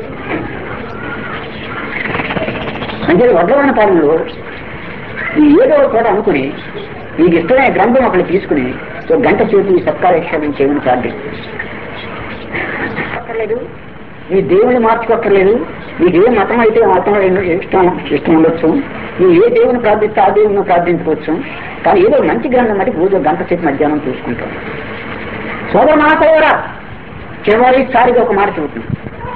అంటే వడ్లవన పాలనలో ఈ ఏదో ఒక చోట అనుకుని మీకు ఇష్టమైన గ్రంథం ఒకటి తీసుకుని ఒక గంట సేపు ఈ సత్కారక్షేమం చేయమని ప్రార్థిస్తుంది అక్కర్లేదు మీ దేవుని మార్చుకోక్కర్లేదు మీకు ఏ మతం అయితే ఆ మతం ఇష్టం ఇష్టం ఉండొచ్చు మీరు ఏ దేవుని ప్రార్థిస్తే ఆ దేవుని ప్రార్థించుకోవచ్చు కానీ ఏదో మంచి గ్రంథం అంటే రోజు ఒక గంట సేపు మధ్యాహ్నం చూసుకుంటాం సోదర మాతయ్యరా చివరిసారిగా ఒక మాట చెబుతుంది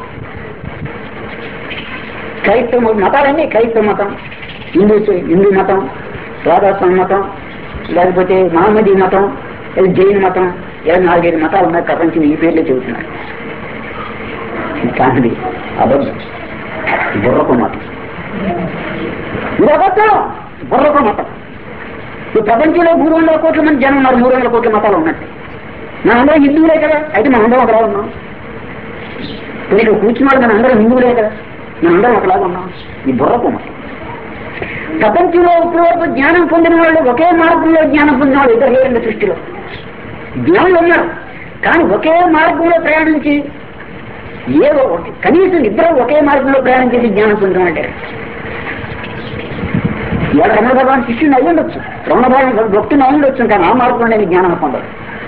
క్రైస్తవ మతాలన్నీ క్రైస్తవ మతం హిందూ హిందూ మతం రాధాస్వామి మతం లేకపోతే మహమ్మదీ మతం లేదా జైన్ మతం ఇలా నాలుగైదు మతాలు ఉన్నాయి ప్రపంచం ఈ పేర్లే చెబుతున్నారు కానీ అబద్ధం బుర్రకు మతం ఇది అబద్ధం బుర్రకు మతం ఈ ప్రపంచంలో మూడు వందల కోట్ల మంది జనం ఉన్నారు మూడు వందల కోట్ల మతాలు ఉన్నట్టు మనందరం హిందువులే కదా అయితే మనందరం ఒకలా ఉన్నాం ఇప్పుడు ఇక్కడ కూర్చున్న వాళ్ళు మనందరం హిందువులే కదా మనందరం ఒకలాగా ఉన్నాం ఈ బుర్రకు మతం ప్రపంచంలో ఇప్పటి వరకు జ్ఞానం పొందిన వాళ్ళు ఒకే మార్గంలో జ్ఞానం పొందిన వాళ్ళు ఇద్దరు లేరండి సృష్టిలో జ్ఞానులు ఉన్నారు కానీ ఒకే మార్గంలో ప్రయాణించి ఏదో ఒకటి కనీసం ఇద్దరు ఒకే మార్గంలో ప్రయాణం చేసి జ్ఞానం పొందడం అంటే ఇవాళ రమణ భగవాన్ శిష్యుని అయి ఉండొచ్చు రమణ భగవాన్ భక్తుని అయి ఉండొచ్చు కానీ ఆ మార్గంలో నేను జ్ఞానం పొందడు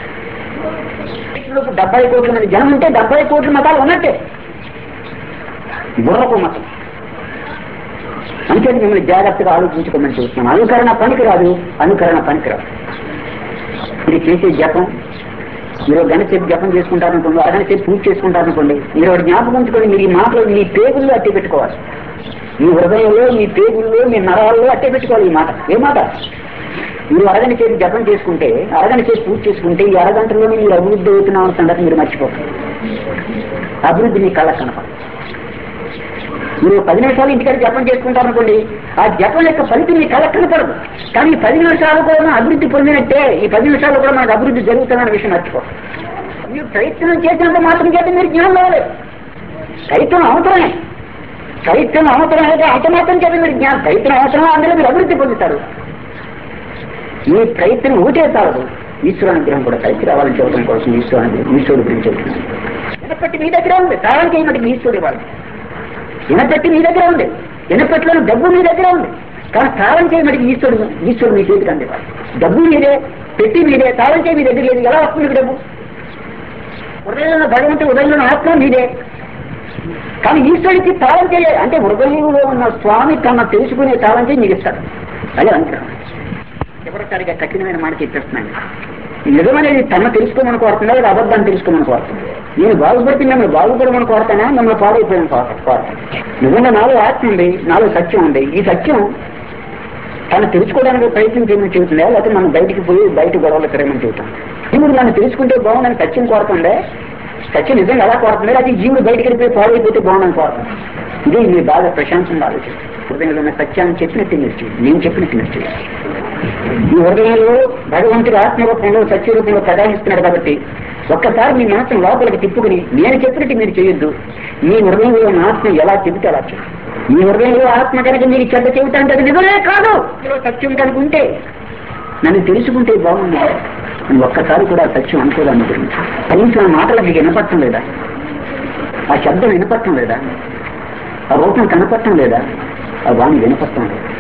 డెబ్బై కోట్ల మంది జనం ఉంటే డెబ్బై కోట్ల మతాలు ఉన్నట్టే బుర్రకు మతం అంతే మిమ్మల్ని జాగ్రత్తగా ఆలోచించుకోమని చూస్తున్నాను అనుకరణ పనికిరాదు అనుకరణ పనికిరాదు మీరు చేసే జపం మీరు ఒక గంట సేపు జపం చేసుకుంటారనుకోండి అరగంట సేపు పూజ చేసుకుంటారనుకోండి మీరు ఒకటి జ్ఞాపకం ఉంచుకొని మీరు ఈ మాటలు మీ పేగుల్లో అట్టి పెట్టుకోవాలి మీ హృదయంలో మీ పేగుల్లో మీ నరాల్లో అట్టే పెట్టుకోవాలి ఈ మాట ఏ మాట మీరు అరగంట సేపు జపం చేసుకుంటే అరగంట సేపు పూజ చేసుకుంటే ఈ అరగంటలో మీరు అభివృద్ధి అవుతున్నాం అన్న సంగతి మీరు మర్చిపోతారు అభివృద్ధి మీ కళ్ళకు కనపడదు మీరు పది నిమిషాలు ఇంటికాడ జపం చేసుకుంటారనుకోండి ఆ జపం యొక్క ఫలితం మీ కళ కనపడదు కానీ ఈ పది నిమిషాలు కూడా అభివృద్ధి పొందినట్టే ఈ పది నిమిషాలు కూడా మనకు అభివృద్ధి జరుగుతుందన్న విషయం మర్చిపో మీరు ప్రయత్నం చేసినంత మాత్రం చేత మీరు జ్ఞానం రాలేదు ప్రయత్నం అవసరమే ప్రయత్నం అవసరం అయితే అంత మాత్రం చేత మీరు జ్ఞానం ప్రయత్నం అవసరం అందులో మీరు అభివృద్ధి పొందుతారు ఈ ప్రయత్నం ఊటే చాలదు ఈశ్వరానుగ్రహం కూడా కలిసి రావాలని చెప్పడం కోసం ఈశ్వరానుగ్రహం ఈశ్వరుడు గురించి చెప్తున్నాను వినపట్టి మీ దగ్గర ఉంది తాళానికి అయినట్టు ఈశ్వరుడు ఇవ్వాలి వినపెట్టి మీ దగ్గర ఉంది వినపెట్టిలో డబ్బు మీ దగ్గర ఉంది కానీ తాళం చేయమటికి ఈశ్వరుడు ఈశ్వరుడు మీ చేతికి అందివ్వాలి డబ్బు మీదే పెట్టి మీదే తాళం చేయి మీ దగ్గర లేదు ఎలా వస్తుంది మీకు డబ్బు హృదయంలో భగవంతుడు హృదయంలో ఆత్మ మీదే కానీ ఈశ్వరుడికి తాళం చేయ అంటే హృదయంలో ఉన్న స్వామి తన తెలుసుకునే తాళం చేయి మీకు ఇస్తాడు అదే అంటారు చివరిసారిగా కఠినమైన మాట చెప్పేస్తున్నాను నిజమనేది తన తెలుసుకోమని కోరుతుందా లేదా అబద్ధాన్ని తెలుసుకోమని కోరుతుంది నేను బాగుపడితే మిమ్మల్ని బాగుపడమని కోరుతానా మిమ్మల్ని పాడైపోయాను కోరుతాను నిజంగా నాలో ఆత్మ ఉంది నాలో సత్యం ఉంది ఈ సత్యం తను తెలుసుకోవడానికి ప్రయత్నం చేయమని చెబుతుందా లేకపోతే మనం బయటికి పోయి బయట గొడవలు తిరగమని చెబుతాం జీవుడు నన్ను తెలుసుకుంటే బాగుందని సత్యం కోరుతుందే సత్యం నిజంగా ఎలా కోరుతుంది అది జీవుడు బయటికి వెళ్ళిపోయి పాడైపోతే బాగుందని కోరుతుంది ఇది మీ బాగా ప్రశాంతంగా ఆలోచిస్తుంది హృదయంలో ఉన్న సత్యాన్ని చెప్పినట్టు మీరు చేయండి నేను చెప్పినట్టు మీరు చేయండి ఈ హృదయంలో భగవంతుడు ఆత్మరూపంలో సత్యరూపంలో ప్రకాశిస్తున్నాడు కాబట్టి ఒక్కసారి మీ మనసును లోపలికి తిప్పుకుని నేను చెప్పినట్టు మీరు చేయొద్దు మీ హృదయంలో ఉన్న ఆత్మ ఎలా చెబితే అలా చేయండి మీ హృదయంలో ఆత్మ కనుక మీరు చెడ్డ చెబుతాంటే అది నిజమే కాదు ఇందులో సత్యం కనుక ఉంటే నన్ను తెలుసుకుంటే బాగుంది అని ఒక్కసారి కూడా సత్యం అనుకోదాన్ని గురించి కనీసం ఆ మాటలు మీకు వినపడటం లేదా ఆ శబ్దం వినపడటం లేదా ఆ రూపం కనపడటం లేదా ఆ వాణి వినపడటం లేదా